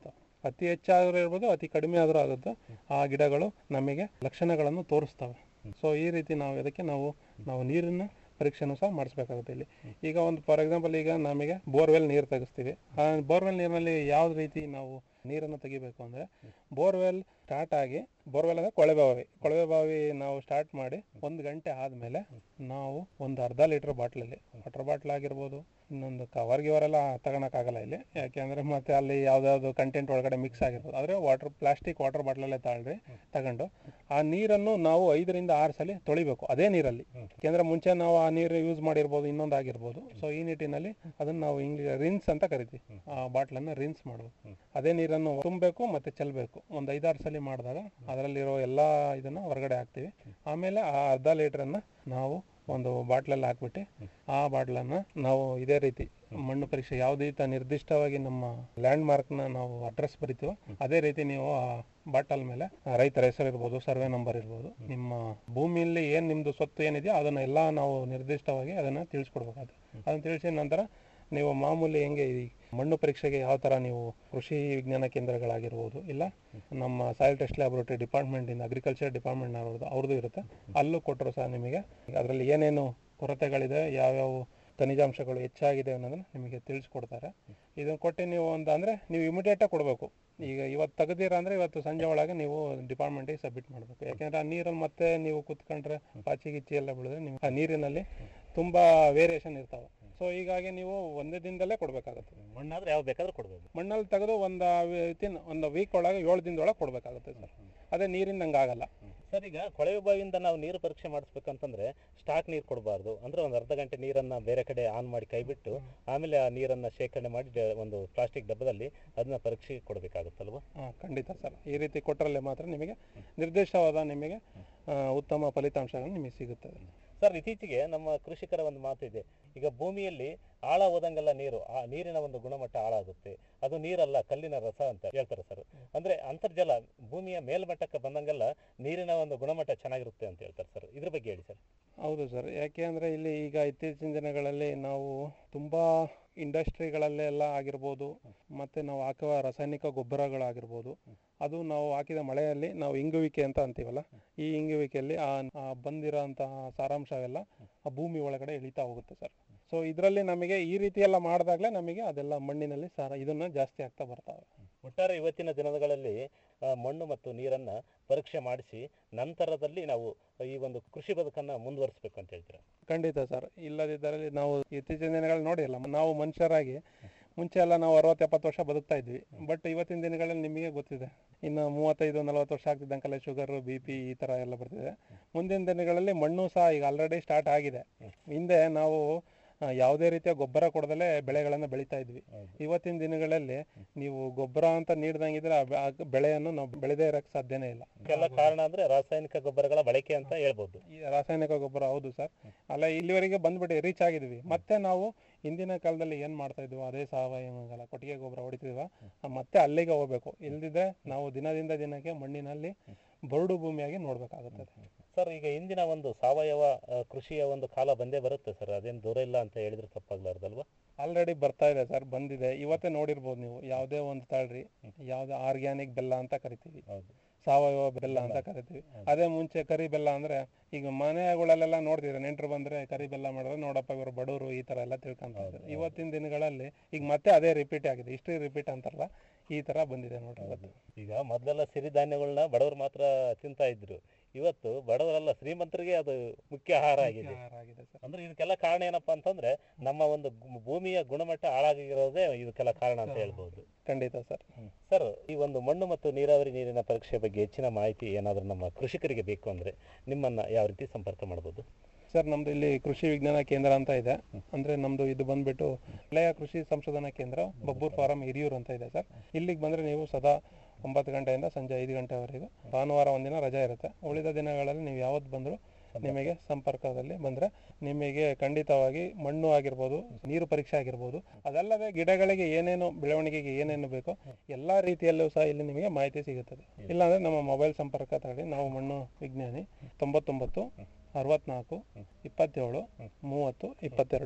[SPEAKER 20] ಅತಿ ಹೆಚ್ಚಾದರೂ ಇರ್ಬೋದು ಅತಿ ಕಡಿಮೆ ಆದರೂ ಆಗುತ್ತೆ ಆ ಗಿಡಗಳು ನಮಗೆ ಲಕ್ಷಣಗಳನ್ನು ತೋರಿಸ್ತವೆ ಸೊ ಈ ರೀತಿ ನಾವು ಅದಕ್ಕೆ ನಾವು ನಾವು ನೀರಿನ ಪರೀಕ್ಷೆನೂ ಸಹ ಮಾಡಿಸ್ಬೇಕಾಗುತ್ತೆ ಇಲ್ಲಿ ಈಗ ಒಂದು ಫಾರ್ ಎಕ್ಸಾಂಪಲ್ ಈಗ ನಮಗೆ ಬೋರ್ವೆಲ್ ನೀರು ತೆಗಿಸ್ತೀವಿ ಆ ಬೋರ್ವೆಲ್ ನೀರಿನಲ್ಲಿ ಯಾವ ರೀತಿ ನಾವು ನೀರನ್ನು ತೆಗಿಬೇಕು ಅಂದರೆ ಬೋರ್ವೆಲ್ ಸ್ಟಾರ್ಟ್ ಆಗಿ ಬೋರ್ವೆಲ್ ಅಂದರೆ ಕೊಳವೆ ಬಾವಿ ಕೊಳವೆ ಬಾವಿ ನಾವು ಸ್ಟಾರ್ಟ್ ಮಾಡಿ ಒಂದು ಗಂಟೆ ಆದಮೇಲೆ ನಾವು ಒಂದು ಅರ್ಧ ಲೀಟ್ರ್ ಬಾಟ್ಲಲ್ಲಿ ವಾಟರ್ ಬಾಟ್ಲ್ ಆಗಿರ್ಬೋದು ಇನ್ನೊಂದು ಕವರ್ ಗಿವರೆಲ್ಲ ತಗೊಳಕ್ಕಾಗಲ್ಲ ಇಲ್ಲಿ ಯಾಕೆ ಅಂದರೆ ಮತ್ತೆ ಅಲ್ಲಿ ಯಾವುದಾದ್ರು ಕಂಟೆಂಟ್ ಒಳಗಡೆ ಮಿಕ್ಸ್ ಆಗಿರ್ಬೋದು ಆದರೆ ವಾಟರ್ ಪ್ಲಾಸ್ಟಿಕ್ ವಾಟರ್ ಬಾಟ್ಲಲ್ಲೇ ತಾಳ್ರಿ ತಗೊಂಡು ಆ ನೀರನ್ನು ನಾವು ಐದರಿಂದ ಆರು ಸಲ ತೊಳಿಬೇಕು ಅದೇ ನೀರಲ್ಲಿ ಯಾಕೆಂದರೆ ಮುಂಚೆ ನಾವು ಆ ನೀರು ಯೂಸ್ ಮಾಡಿರ್ಬೋದು ಇನ್ನೊಂದು ಆಗಿರ್ಬೋದು ಸೊ ಈ ನಿಟ್ಟಿನಲ್ಲಿ ಅದನ್ನು ನಾವು ಇಂಗ್ಲಿ ರಿನ್ಸ್ ಅಂತ ಕರಿತೀವಿ ಆ ಬಾಟ್ಲನ್ನು ರಿನ್ಸ್ ಮಾಡಬೇಕು ಅದೇ ನೀರನ್ನು ತುಂಬಬೇಕು ಮತ್ತೆ ಚೆಲ್ಲಬೇಕು ಒಂದು ಐದಾರು ಸಲ ಮಾಡಿದಾಗ ಅದರಲ್ಲಿರೋ ಎಲ್ಲ ಇದನ್ನು ಹೊರಗಡೆ ಹಾಕ್ತೀವಿ ಆಮೇಲೆ ಆ ಅರ್ಧ ಲೀಟ್ರನ್ನು ನಾವು ಒಂದು ಬಾಟ್ಲಲ್ಲಿ ಹಾಕ್ಬಿಟ್ಟು ಆ ಬಾಟ್ಲನ್ನು ನಾವು ಇದೇ ರೀತಿ ಮಣ್ಣು ಪರೀಕ್ಷೆ ಯಾವುದೇ ರೀತಿ ನಿರ್ದಿಷ್ಟವಾಗಿ ನಮ್ಮ ಲ್ಯಾಂಡ್ ಮಾರ್ಕ್ನ ನಾವು ಅಡ್ರೆಸ್ ಬರಿತೀವೋ ಅದೇ ರೀತಿ ನೀವು ಆ ಬಾಟಲ್ ಮೇಲೆ ರೈತರ ಹೆಸರು ಇರ್ಬೋದು ಸರ್ವೆ ನಂಬರ್ ಇರ್ಬೋದು ನಿಮ್ಮ ಭೂಮಿಯಲ್ಲಿ ಏನು ನಿಮ್ಮದು ಸ್ವತ್ತು ಏನಿದೆಯೋ ಅದನ್ನು ಎಲ್ಲ ನಾವು ನಿರ್ದಿಷ್ಟವಾಗಿ ಅದನ್ನು ತಿಳಿಸ್ಕೊಡ್ಬೇಕಾಗುತ್ತೆ ಅದನ್ನು ತಿಳಿಸಿದ ನಂತರ ನೀವು ಮಾಮೂಲಿ ಹೆಂಗೆ ಈ ಮಣ್ಣು ಪರೀಕ್ಷೆಗೆ ಯಾವ ಥರ ನೀವು ಕೃಷಿ ವಿಜ್ಞಾನ ಕೇಂದ್ರಗಳಾಗಿರ್ಬೋದು ಇಲ್ಲ ನಮ್ಮ ಸಾಯಿಲ್ ಟೆಸ್ಟ್ ಲ್ಯಾಬೋರೇಟರಿ ಡಿಪಾರ್ಟ್ಮೆಂಟಿಂದ ಅಗ್ರಿಕಲ್ಚರ್ ಡಿಪಾರ್ಟ್ಮೆಂಟ್ ಅವ್ರದ್ದು ಅವ್ರದ್ದು ಇರುತ್ತೆ ಅಲ್ಲೂ ಕೊಟ್ಟರು ಸಹ ನಿಮಗೆ ಅದರಲ್ಲಿ ಏನೇನು ಕೊರತೆಗಳಿದೆ ಯಾವ್ಯಾವ ಖನಿಜಾಂಶಗಳು ಹೆಚ್ಚಾಗಿದೆ ಅನ್ನೋದನ್ನ ನಿಮಗೆ ತಿಳಿಸ್ಕೊಡ್ತಾರೆ ಇದನ್ನು ಕೊಟ್ಟು ನೀವು ಒಂದು ಅಂದರೆ ನೀವು ಇಮಿಡಿಯೇಟಾಗಿ ಕೊಡಬೇಕು ಈಗ ಇವತ್ತು ತೆಗೆದಿರ ಅಂದರೆ ಇವತ್ತು ಸಂಜೆ ಒಳಗೆ ನೀವು ಡಿಪಾರ್ಟ್ಮೆಂಟಿಗೆ ಸಬ್ಮಿಟ್ ಮಾಡಬೇಕು ಯಾಕೆಂದರೆ ಆ ನೀರಲ್ಲಿ ಮತ್ತೆ ನೀವು ಕುತ್ಕೊಂಡ್ರೆ ಪಾಚಿ ಗಿಚ್ಚಿ ಎಲ್ಲ ಬೆಳೆದ್ರೆ ನೀವು ಆ ನೀರಿನಲ್ಲಿ ತುಂಬ ವೇರಿಯೇಷನ್ ಇರ್ತಾವೆ ಸೊ ಹೀಗಾಗಿ ನೀವು ಒಂದೇ ದಿನದಲ್ಲೇ ಕೊಡಬೇಕಾಗುತ್ತೆ
[SPEAKER 19] ಮಣ್ಣಾದ್ರೆ ಯಾವ ಬೇಕಾದ್ರೂ ಕೊಡ್ಬೋದು
[SPEAKER 20] ಮಣ್ಣಲ್ಲಿ ತೆಗೆದು ಒಂದು ವಿತಿನ್ ಒಂದು ವೀಕ್ ಒಳಗೆ ಏಳು ದಿನದೊಳಗೆ ಕೊಡಬೇಕಾಗುತ್ತೆ ಸರ್ ಅದೇ ನೀರಿಂದ ಹಂಗೆ ಆಗಲ್ಲ
[SPEAKER 19] ಸರ್ ಈಗ ಕೊಳವೆ ಬಾವಿಯಿಂದ ನಾವು ನೀರು ಪರೀಕ್ಷೆ ಮಾಡಿಸ್ಬೇಕಂತಂದ್ರೆ ಸ್ಟಾಕ್ ನೀರು ಕೊಡಬಾರ್ದು ಅಂದ್ರೆ ಒಂದು ಅರ್ಧ ಗಂಟೆ ನೀರನ್ನ ಬೇರೆ ಕಡೆ ಆನ್ ಮಾಡಿ ಕೈಬಿಟ್ಟು ಆಮೇಲೆ ಆ ನೀರನ್ನ ಶೇಖರಣೆ ಮಾಡಿ ಡ- ಒಂದು ಪ್ಲಾಸ್ಟಿಕ್ ಡಬ್ಬದಲ್ಲಿ ಅದನ್ನ ಪರೀಕ್ಷೆಗೆ ಕೊಡಬೇಕಾಗುತ್ತಲ್ವಾ
[SPEAKER 20] ಹಾಂ ಖಂಡಿತ ಸರ್ ಈ ರೀತಿ ಕೊಟ್ಟರಲ್ಲಿ ಮಾತ್ರ ನಿಮಗೆ ನಿರ್ದಿಷ್ಟವಾದ ನಿಮಗೆ ಆ, ಉತ್ತಮ ಫಲಿತಾಂಶಗಳು ನಿಮಗೆ ಸಿಗುತ್ತದೆ
[SPEAKER 19] ಸರ್ ಇತ್ತೀಚೆಗೆ ನಮ್ಮ ಕೃಷಿಕರ ಒಂದು ಮಾತು ಇದೆ ಈಗ ಭೂಮಿಯಲ್ಲಿ ಆಳ ಹೋದಂಗೆಲ್ಲ ನೀರು ಆ ನೀರಿನ ಒಂದು ಗುಣಮಟ್ಟ ಹಾಳಾಗುತ್ತೆ ಅದು ನೀರಲ್ಲ ಕಲ್ಲಿನ ರಸ ಅಂತ ಹೇಳ್ತಾರೆ ಸರ್ ಅಂದ್ರೆ ಅಂತರ್ಜಲ ಭೂಮಿಯ ಮೇಲ್ಮಟ್ಟಕ್ಕೆ ಬಂದಂಗೆಲ್ಲ ನೀರಿನ ಒಂದು ಗುಣಮಟ್ಟ ಚೆನ್ನಾಗಿರುತ್ತೆ ಅಂತ ಹೇಳ್ತಾರೆ ಸರ್ ಇದ್ರ ಬಗ್ಗೆ ಹೇಳಿ ಸರ್
[SPEAKER 20] ಹೌದು ಸರ್ ಯಾಕೆ ಅಂದರೆ ಇಲ್ಲಿ ಈಗ ಇತ್ತೀಚಿನ ದಿನಗಳಲ್ಲಿ ನಾವು ತುಂಬ ಇಂಡಸ್ಟ್ರಿಗಳಲ್ಲೆಲ್ಲ ಆಗಿರ್ಬೋದು ಮತ್ತು ನಾವು ಹಾಕುವ ರಾಸಾಯನಿಕ ಗೊಬ್ಬರಗಳಾಗಿರ್ಬೋದು ಅದು ನಾವು ಹಾಕಿದ ಮಳೆಯಲ್ಲಿ ನಾವು ಇಂಗುವಿಕೆ ಅಂತ ಅಂತೀವಲ್ಲ ಈ ಇಂಗುವಿಕೆಯಲ್ಲಿ ಆ ಆ ಬಂದಿರೋಂತಹ ಸಾರಾಂಶವೆಲ್ಲ ಆ ಭೂಮಿ ಒಳಗಡೆ ಇಳಿತಾ ಹೋಗುತ್ತೆ ಸರ್ ಸೊ ಇದರಲ್ಲಿ ನಮಗೆ ಈ ರೀತಿ ಎಲ್ಲ ಮಾಡಿದಾಗಲೇ ನಮಗೆ ಅದೆಲ್ಲ ಮಣ್ಣಿನಲ್ಲಿ ಸಾರ ಇದನ್ನು ಜಾಸ್ತಿ ಆಗ್ತಾ ಬರ್ತಾವೆ
[SPEAKER 19] ಒಟ್ಟಾರೆ ಇವತ್ತಿನ ದಿನಗಳಲ್ಲಿ ಆ, ಮಣ್ಣು ಮತ್ತು ನೀರನ್ನ ಪರೀಕ್ಷೆ ಮಾಡಿಸಿ ನಂತರದಲ್ಲಿ ನಾವು ಈ ಒಂದು ಕೃಷಿ ಬದುಕನ್ನ ಮುಂದುವರಿಸಬೇಕು ಅಂತ ಹೇಳ್ತೀರಾ
[SPEAKER 20] ಖಂಡಿತ ಸರ್ ಇಲ್ಲದಿದ್ದಲ್ಲಿ ನಾವು ಇತ್ತೀಚಿನ ದಿನಗಳಲ್ಲಿ ನೋಡಿಲ್ಲ ನಾವು ಮನುಷ್ಯರಾಗಿ ಮುಂಚೆ ಎಲ್ಲ ನಾವು ಅರವತ್ತು ಎಪ್ಪತ್ತು ವರ್ಷ ಬದುಕ್ತಾ ಇದ್ವಿ ಬಟ್ ಇವತ್ತಿನ ದಿನಗಳಲ್ಲಿ ನಿಮಗೆ ಗೊತ್ತಿದೆ ಇನ್ನು ಮೂವತ್ತೈದು ನಲವತ್ತು ವರ್ಷ ಆಗ್ತಿದ್ದಂಕಲ್ಲ ಶುಗರ್ ಬಿ ಪಿ ಈ ಥರ ಎಲ್ಲ ಬರ್ತಿದೆ ಮುಂದಿನ ದಿನಗಳಲ್ಲಿ ಮಣ್ಣು ಸಹ ಈಗ ಆಲ್ರೆಡಿ ಸ್ಟಾರ್ಟ್ ಆಗಿದೆ ಹಿಂದೆ ನಾವು ಆ, ಯಾವುದೇ ರೀತಿಯ ಗೊಬ್ಬರ ಕೊಡದಲ್ಲೇ ಬೆಳೆಗಳನ್ನು ಬೆಳೀತಾ ಇದ್ವಿ ಇವತ್ತಿನ ದಿನಗಳಲ್ಲಿ ನೀವು ಗೊಬ್ಬರ ಅಂತ ನೀಡ್ದಂಗಿದ್ರೆ ಆ ಬೆ- ಆ ಬೆಳೆಯನ್ನು ನಾವು ಬೆಳೆದೇ ಇರಕ್ಕೆ ಸಾಧ್ಯನೇ ಇಲ್ಲ
[SPEAKER 19] ಇದಕ್ಕೆಲ್ಲ ಕಾರಣ ಅಂದ್ರೆ ರಾಸಾಯನಿಕ ಗೊಬ್ಬರಗಳ ಬಳಕೆ ಅಂತ ಹೇಳ್ಬೋದು
[SPEAKER 20] ಈ ರಾಸಾಯನಿಕ ಗೊಬ್ಬರ ಹೌದು ಸರ್ ಅಲ್ಲ ಇಲ್ಲಿವರೆಗೆ ಬಂದ್ಬಿಟ್ಟು ರೀಚ್ ಆಗಿದ್ವಿ ಮತ್ತೆ ನಾವು ಹಿಂದಿನ ಕಾಲದಲ್ಲಿ ಏನ್ ಮಾಡ್ತಾ ಇದ್ವಿ ಅದೇ ಸಾವಯವ ಕೊಟ್ಟಿಗೆ ಗೊಬ್ಬರ ಹೊಡಿತಿದ್ವ ಮತ್ತೆ ಅಲ್ಲಿಗೆ ಹೋಗ್ಬೇಕು ಇಲ್ದಿದ್ರೆ ನಾವು ದಿನದಿಂದ ದಿನಕ್ಕೆ ಮಣ್ಣಿನಲ್ಲಿ ಬರಡು ಭೂಮಿಯಾಗಿ ನೋಡ್ಬೇಕಾಗುತ್ತದೆ
[SPEAKER 19] ಸರ್ ಈಗ ಇಂದಿನ ಒಂದು ಸಾವಯವ ಆ, ಕೃಷಿಯ ಒಂದು ಕಾಲ ಬಂದೇ ಬರುತ್ತೆ ಸರ್ ಅದೇನು ದೂರ ಇಲ್ಲ ಅಂತ ಹೇಳಿದ್ರೆ ತಪ್ಪಾಗ್ಲಾರ್ದಲ್ವಾ
[SPEAKER 20] ಆಲ್ರೆಡಿ ಬರ್ತಾ ಇದೆ ಸರ್ ಬಂದಿದೆ ಇವತ್ತೇ ನೋಡಿರ್ಬೋದು ನೀವು ಯಾವುದೇ ಒಂದು ತಾಳ್ರಿ ಯಾವುದೇ ಆರ್ಗ್ಯಾನಿಕ್ ಬೆಲ್ಲ ಅಂತ ಕರಿತೀವಿ ಸಾವಯವ ಬೆಲ್ಲ ಅಂತ ಕರಿತೀವಿ ಅದೇ ಮುಂಚೆ ಕರಿ ಬೆಲ್ಲ ಅಂದ್ರೆ ಈಗ ಮನೆಗಳಲ್ಲೆಲ್ಲ ನೋಡ್ತಿದ್ರೆ ನೆಂಟರು ಬಂದ್ರೆ ಕರಿ ಬೆಲ್ಲ ಮಾಡಿದ್ರೆ ನೋಡಪ್ಪ ಇವರು ಬಡವರು ಈ ತರ ಎಲ್ಲ ತಿಳ್ಕೊಂತ ಇದ್ರು ಇವತ್ತಿನ ದಿನಗಳಲ್ಲಿ ಈಗ ಮತ್ತೆ ಅದೇ ರಿಪೀಟ್ ಆಗಿದೆ ಹಿಸ್ಟ್ರಿ ರಿಪೀಟ್ ಅಂತಾರಲ್ಲ ಈ ತರ ಬಂದಿದೆ ನೋಡ್ರಿ ಇವತ್ತು
[SPEAKER 19] ಈಗ ಮೊದಲೆಲ್ಲ ಸಿರಿಧಾನ್ಯಗಳನ್ನ ಬಡವರು ಮಾತ್ರ ತಿಂತಾ ಇದ್ರು ಇವತ್ತು ಬಡವರೆಲ್ಲ ಶ್ರೀಮಂತರಿಗೆ ಅದು ಮುಖ್ಯ ಆಹಾರ ಆಗಿದೆ
[SPEAKER 20] ಆಗಿದೆ
[SPEAKER 19] ಅಂದ್ರೆ ಇದಕ್ಕೆಲ್ಲ ಕಾರಣ ಏನಪ್ಪಾ ಅಂತಂದ್ರೆ ನಮ್ಮ ಒಂದು ಗು- ಭೂಮಿಯ ಗುಣಮಟ್ಟ ಹಾಳಾಗಿರೋದೇ ಇದಕ್ಕೆಲ್ಲ ಕಾರಣ ಅಂತ ಹೇಳ್ಬೋದು
[SPEAKER 20] ಖಂಡಿತ ಸರ್
[SPEAKER 19] ಸರ್ ಈ ಒಂದು ಮಣ್ಣು ಮತ್ತು ನೀರಾವರಿ ನೀರಿನ ಪರೀಕ್ಷೆ ಬಗ್ಗೆ ಹೆಚ್ಚಿನ ಮಾಹಿತಿ ಏನಾದರೂ ನಮ್ಮ ಕೃಷಿಕರಿಗೆ ಬೇಕು ಅಂದ್ರೆ ನಿಮ್ಮನ್ನ ಯಾವ ರೀತಿ ಸಂಪರ್ಕ ಮಾಡಬಹುದು
[SPEAKER 20] ಸರ್ ನಮ್ದು ಇಲ್ಲಿ ಕೃಷಿ ವಿಜ್ಞಾನ ಕೇಂದ್ರ ಅಂತ ಇದೆ ಅಂದ್ರೆ ನಮ್ದು ಇದು ಬಂದ್ಬಿಟ್ಟು ವಲಯ ಕೃಷಿ ಸಂಶೋಧನಾ ಕೇಂದ್ರ ಬಬ್ಬೂರ್ ಫಾರಂ ಹಿರಿಯೂರು ಅಂತ ಇದೆ ಸರ್ ಇಲ್ಲಿಗೆ ಬಂದ್ರೆ ನೀವು ಸದಾ ಒಂಬತ್ತು ಗಂಟೆಯಿಂದ ಸಂಜೆ ಐದು ಗಂಟೆವರೆಗೂ ಭಾನುವಾರ ಒಂದಿನ ರಜೆ ಇರುತ್ತೆ ಉಳಿದ ದಿನಗಳಲ್ಲಿ ನೀವು ಯಾವತ್ತು ಬಂದರೂ ನಿಮಗೆ ಸಂಪರ್ಕದಲ್ಲಿ ಬಂದ್ರೆ ನಿಮಗೆ ಖಂಡಿತವಾಗಿ ಮಣ್ಣು ಆಗಿರ್ಬೋದು ನೀರು ಪರೀಕ್ಷೆ ಆಗಿರ್ಬೋದು ಅದಲ್ಲದೆ ಗಿಡಗಳಿಗೆ ಏನೇನು ಬೆಳವಣಿಗೆಗೆ ಏನೇನು ಬೇಕೋ ಎಲ್ಲಾ ರೀತಿಯಲ್ಲೂ ಸಹ ಇಲ್ಲಿ ನಿಮಗೆ ಮಾಹಿತಿ ಸಿಗುತ್ತದೆ ಇಲ್ಲಾಂದ್ರೆ ನಮ್ಮ ಮೊಬೈಲ್ ಸಂಪರ್ಕ ತಗೊಳ್ಳಿ ನಾವು ಮಣ್ಣು ವಿಜ್ಞಾನಿ ತೊಂಬತ್ತೊಂಬತ್ತು ಅರವತ್ನಾಲ್ಕು ಇಪ್ಪತ್ತೇಳು ಮೂವತ್ತು ಇಪ್ಪತ್ತೆರಡು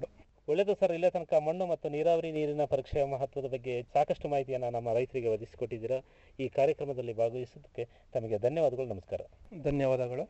[SPEAKER 19] ಒಳ್ಳೆಯದು ಸರ್ ಇಲ್ಲೇ ತನಕ ಮಣ್ಣು ಮತ್ತು ನೀರಾವರಿ ನೀರಿನ ಪರೀಕ್ಷೆಯ ಮಹತ್ವದ ಬಗ್ಗೆ ಸಾಕಷ್ಟು ಮಾಹಿತಿಯನ್ನು ನಮ್ಮ ರೈತರಿಗೆ ಒದಗಿಸಿಕೊಟ್ಟಿದ್ದೀರಾ ಈ ಕಾರ್ಯಕ್ರಮದಲ್ಲಿ ಭಾಗವಹಿಸಿದ್ದಕ್ಕೆ ತಮಗೆ ಧನ್ಯವಾದಗಳು ನಮಸ್ಕಾರ
[SPEAKER 20] ಧನ್ಯವಾದಗಳು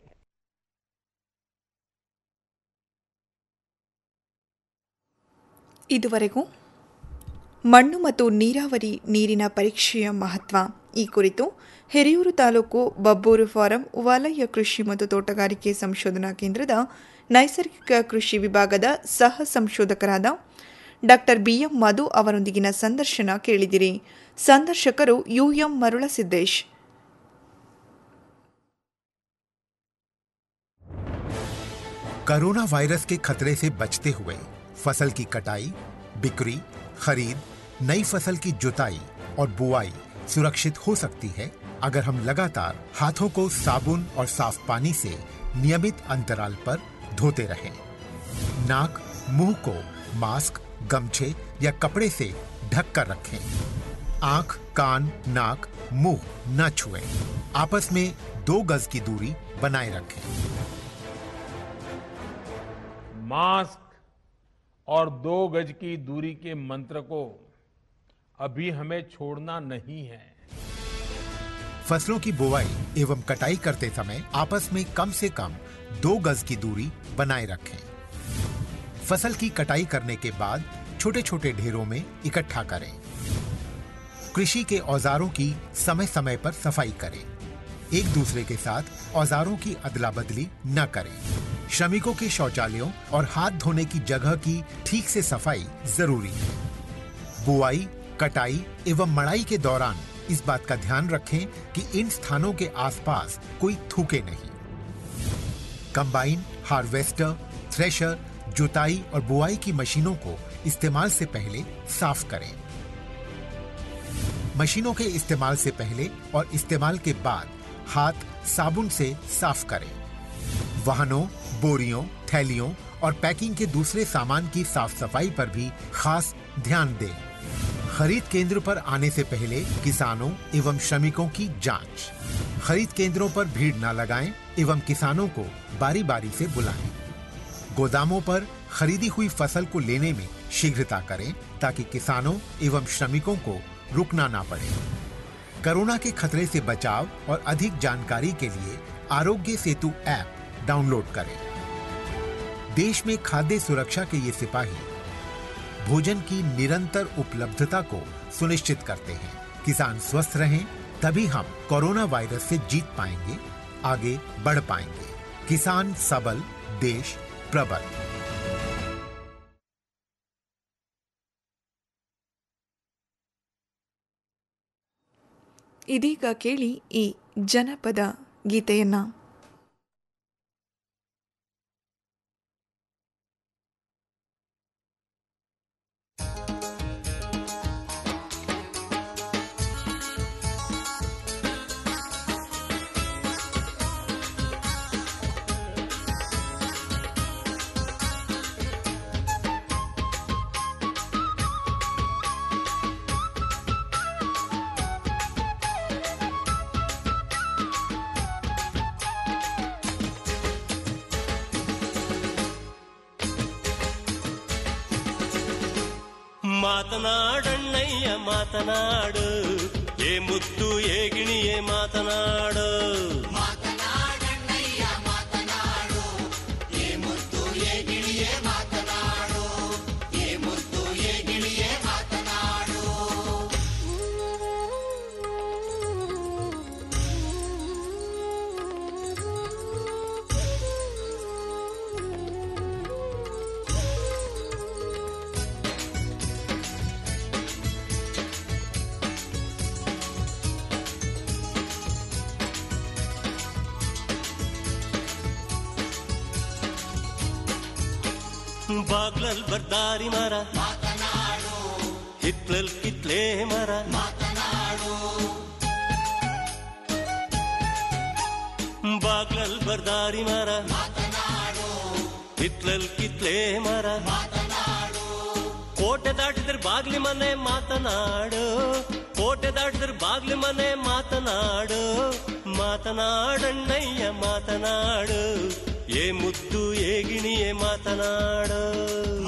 [SPEAKER 5] ಇದುವರೆಗೂ ಮಣ್ಣು ಮತ್ತು ನೀರಾವರಿ ನೀರಿನ ಪರೀಕ್ಷೆಯ ಮಹತ್ವ ಈ ಕುರಿತು ಹಿರಿಯೂರು ತಾಲೂಕು ಬಬ್ಬೂರು ಫಾರಂ ವಲಯ ಕೃಷಿ ಮತ್ತು ತೋಟಗಾರಿಕೆ ಸಂಶೋಧನಾ ಕೇಂದ್ರದ ನೈಸರ್ಗಿಕ ಕೃಷಿ ವಿಭಾಗದ ಸಹ ಸಂಶೋಧಕರಾದ ಡಾಕ್ಟರ್ ಬಿಎಂ ಮಧು ಅವರೊಂದಿಗಿನ ಸಂದರ್ಶನ ಕೇಳಿದಿರಿ ಸಂದರ್ಶಕರು ಯುಎಂ ಮರುಳಸಿದ್ದೇಶ್
[SPEAKER 21] कोरोना वायरस के खतरे से बचते हुए फसल की कटाई बिक्री खरीद नई फसल की जुताई और बुआई सुरक्षित हो सकती है अगर हम लगातार हाथों को साबुन और साफ पानी से नियमित अंतराल पर धोते रहें। नाक मुंह को मास्क गमछे या कपड़े से ढक कर रखें आंख कान नाक मुंह न छुएं। आपस में दो गज की दूरी बनाए रखें
[SPEAKER 8] मास्क और दो गज की दूरी के मंत्र को अभी हमें छोड़ना नहीं है
[SPEAKER 21] फसलों की बुवाई एवं कटाई करते समय आपस में कम से कम दो गज की दूरी बनाए रखें फसल की कटाई करने के बाद छोटे छोटे ढेरों में इकट्ठा करें कृषि के औजारों की समय समय पर सफाई करें एक दूसरे के साथ औजारों की अदला बदली न करें श्रमिकों के शौचालयों और हाथ धोने की जगह की ठीक से सफाई जरूरी है बुआई कटाई एवं मड़ाई के दौरान इस बात का ध्यान रखें कि इन स्थानों के आसपास कोई थूके नहीं कंबाइन हार्वेस्टर थ्रेशर जुताई और बुआई की मशीनों को इस्तेमाल से पहले साफ करें मशीनों के इस्तेमाल से पहले और इस्तेमाल के बाद हाथ साबुन से साफ करें वाहनों बोरियों थैलियों और पैकिंग के दूसरे सामान की साफ सफाई पर भी खास ध्यान दें खरीद केंद्र पर आने से पहले किसानों एवं श्रमिकों की जांच खरीद केंद्रों पर भीड़ न लगाएं एवं किसानों को बारी बारी से बुलाएं गोदामों पर खरीदी हुई फसल को लेने में शीघ्रता करें ताकि किसानों एवं श्रमिकों को रुकना ना पड़े कोरोना के खतरे से बचाव और अधिक जानकारी के लिए आरोग्य सेतु ऐप डाउनलोड करें देश में खाद्य सुरक्षा के ये सिपाही भोजन की निरंतर उपलब्धता को सुनिश्चित करते हैं किसान स्वस्थ रहें तभी हम कोरोना वायरस से जीत पाएंगे आगे बढ़ पाएंगे किसान सबल देश प्रबल
[SPEAKER 5] ಇದೀಗ ಕೇಳಿ ಈ ಜನಪದ ಗೀತೆಯನ್ನ
[SPEAKER 22] ಮಾತನಾಡಣ್ಣಯ್ಯ ಮಾತನಾಡು ಏ ಮುತ್ತು ಏ ಗಿಣಿಯೇ ಮಾತನಾಡು ಬಾಗ್ಲಲ್ ಬರ್ದಾರಿ ಮರ ಹಿತ್ಲಲ್ ಕಿತ್ಲೆ ಮರ ಬಾಗ್ಲಲ್ ಬರ್ದಾರಿ ಮರ ಹಿತ್ಲಲ್ ಕಿತ್ಲೆ ಮರ ಕೋಟೆ ದಾಟಿದ್ರೆ ಬಾಗ್ಲಿ ಮನೆ ಮಾತನಾಡು ಕೋಟೆ ದಾಟಿದ್ರೆ ಬಾಗ್ಲಿ ಮನೆ ಮಾತನಾಡು ಮಾತನಾಡಣ್ಣಯ್ಯ ಮಾತನಾಡು ಏ ಮುದ್ದು ಏ ಗಿಣಿಯೇ ಮಾತನಾಡು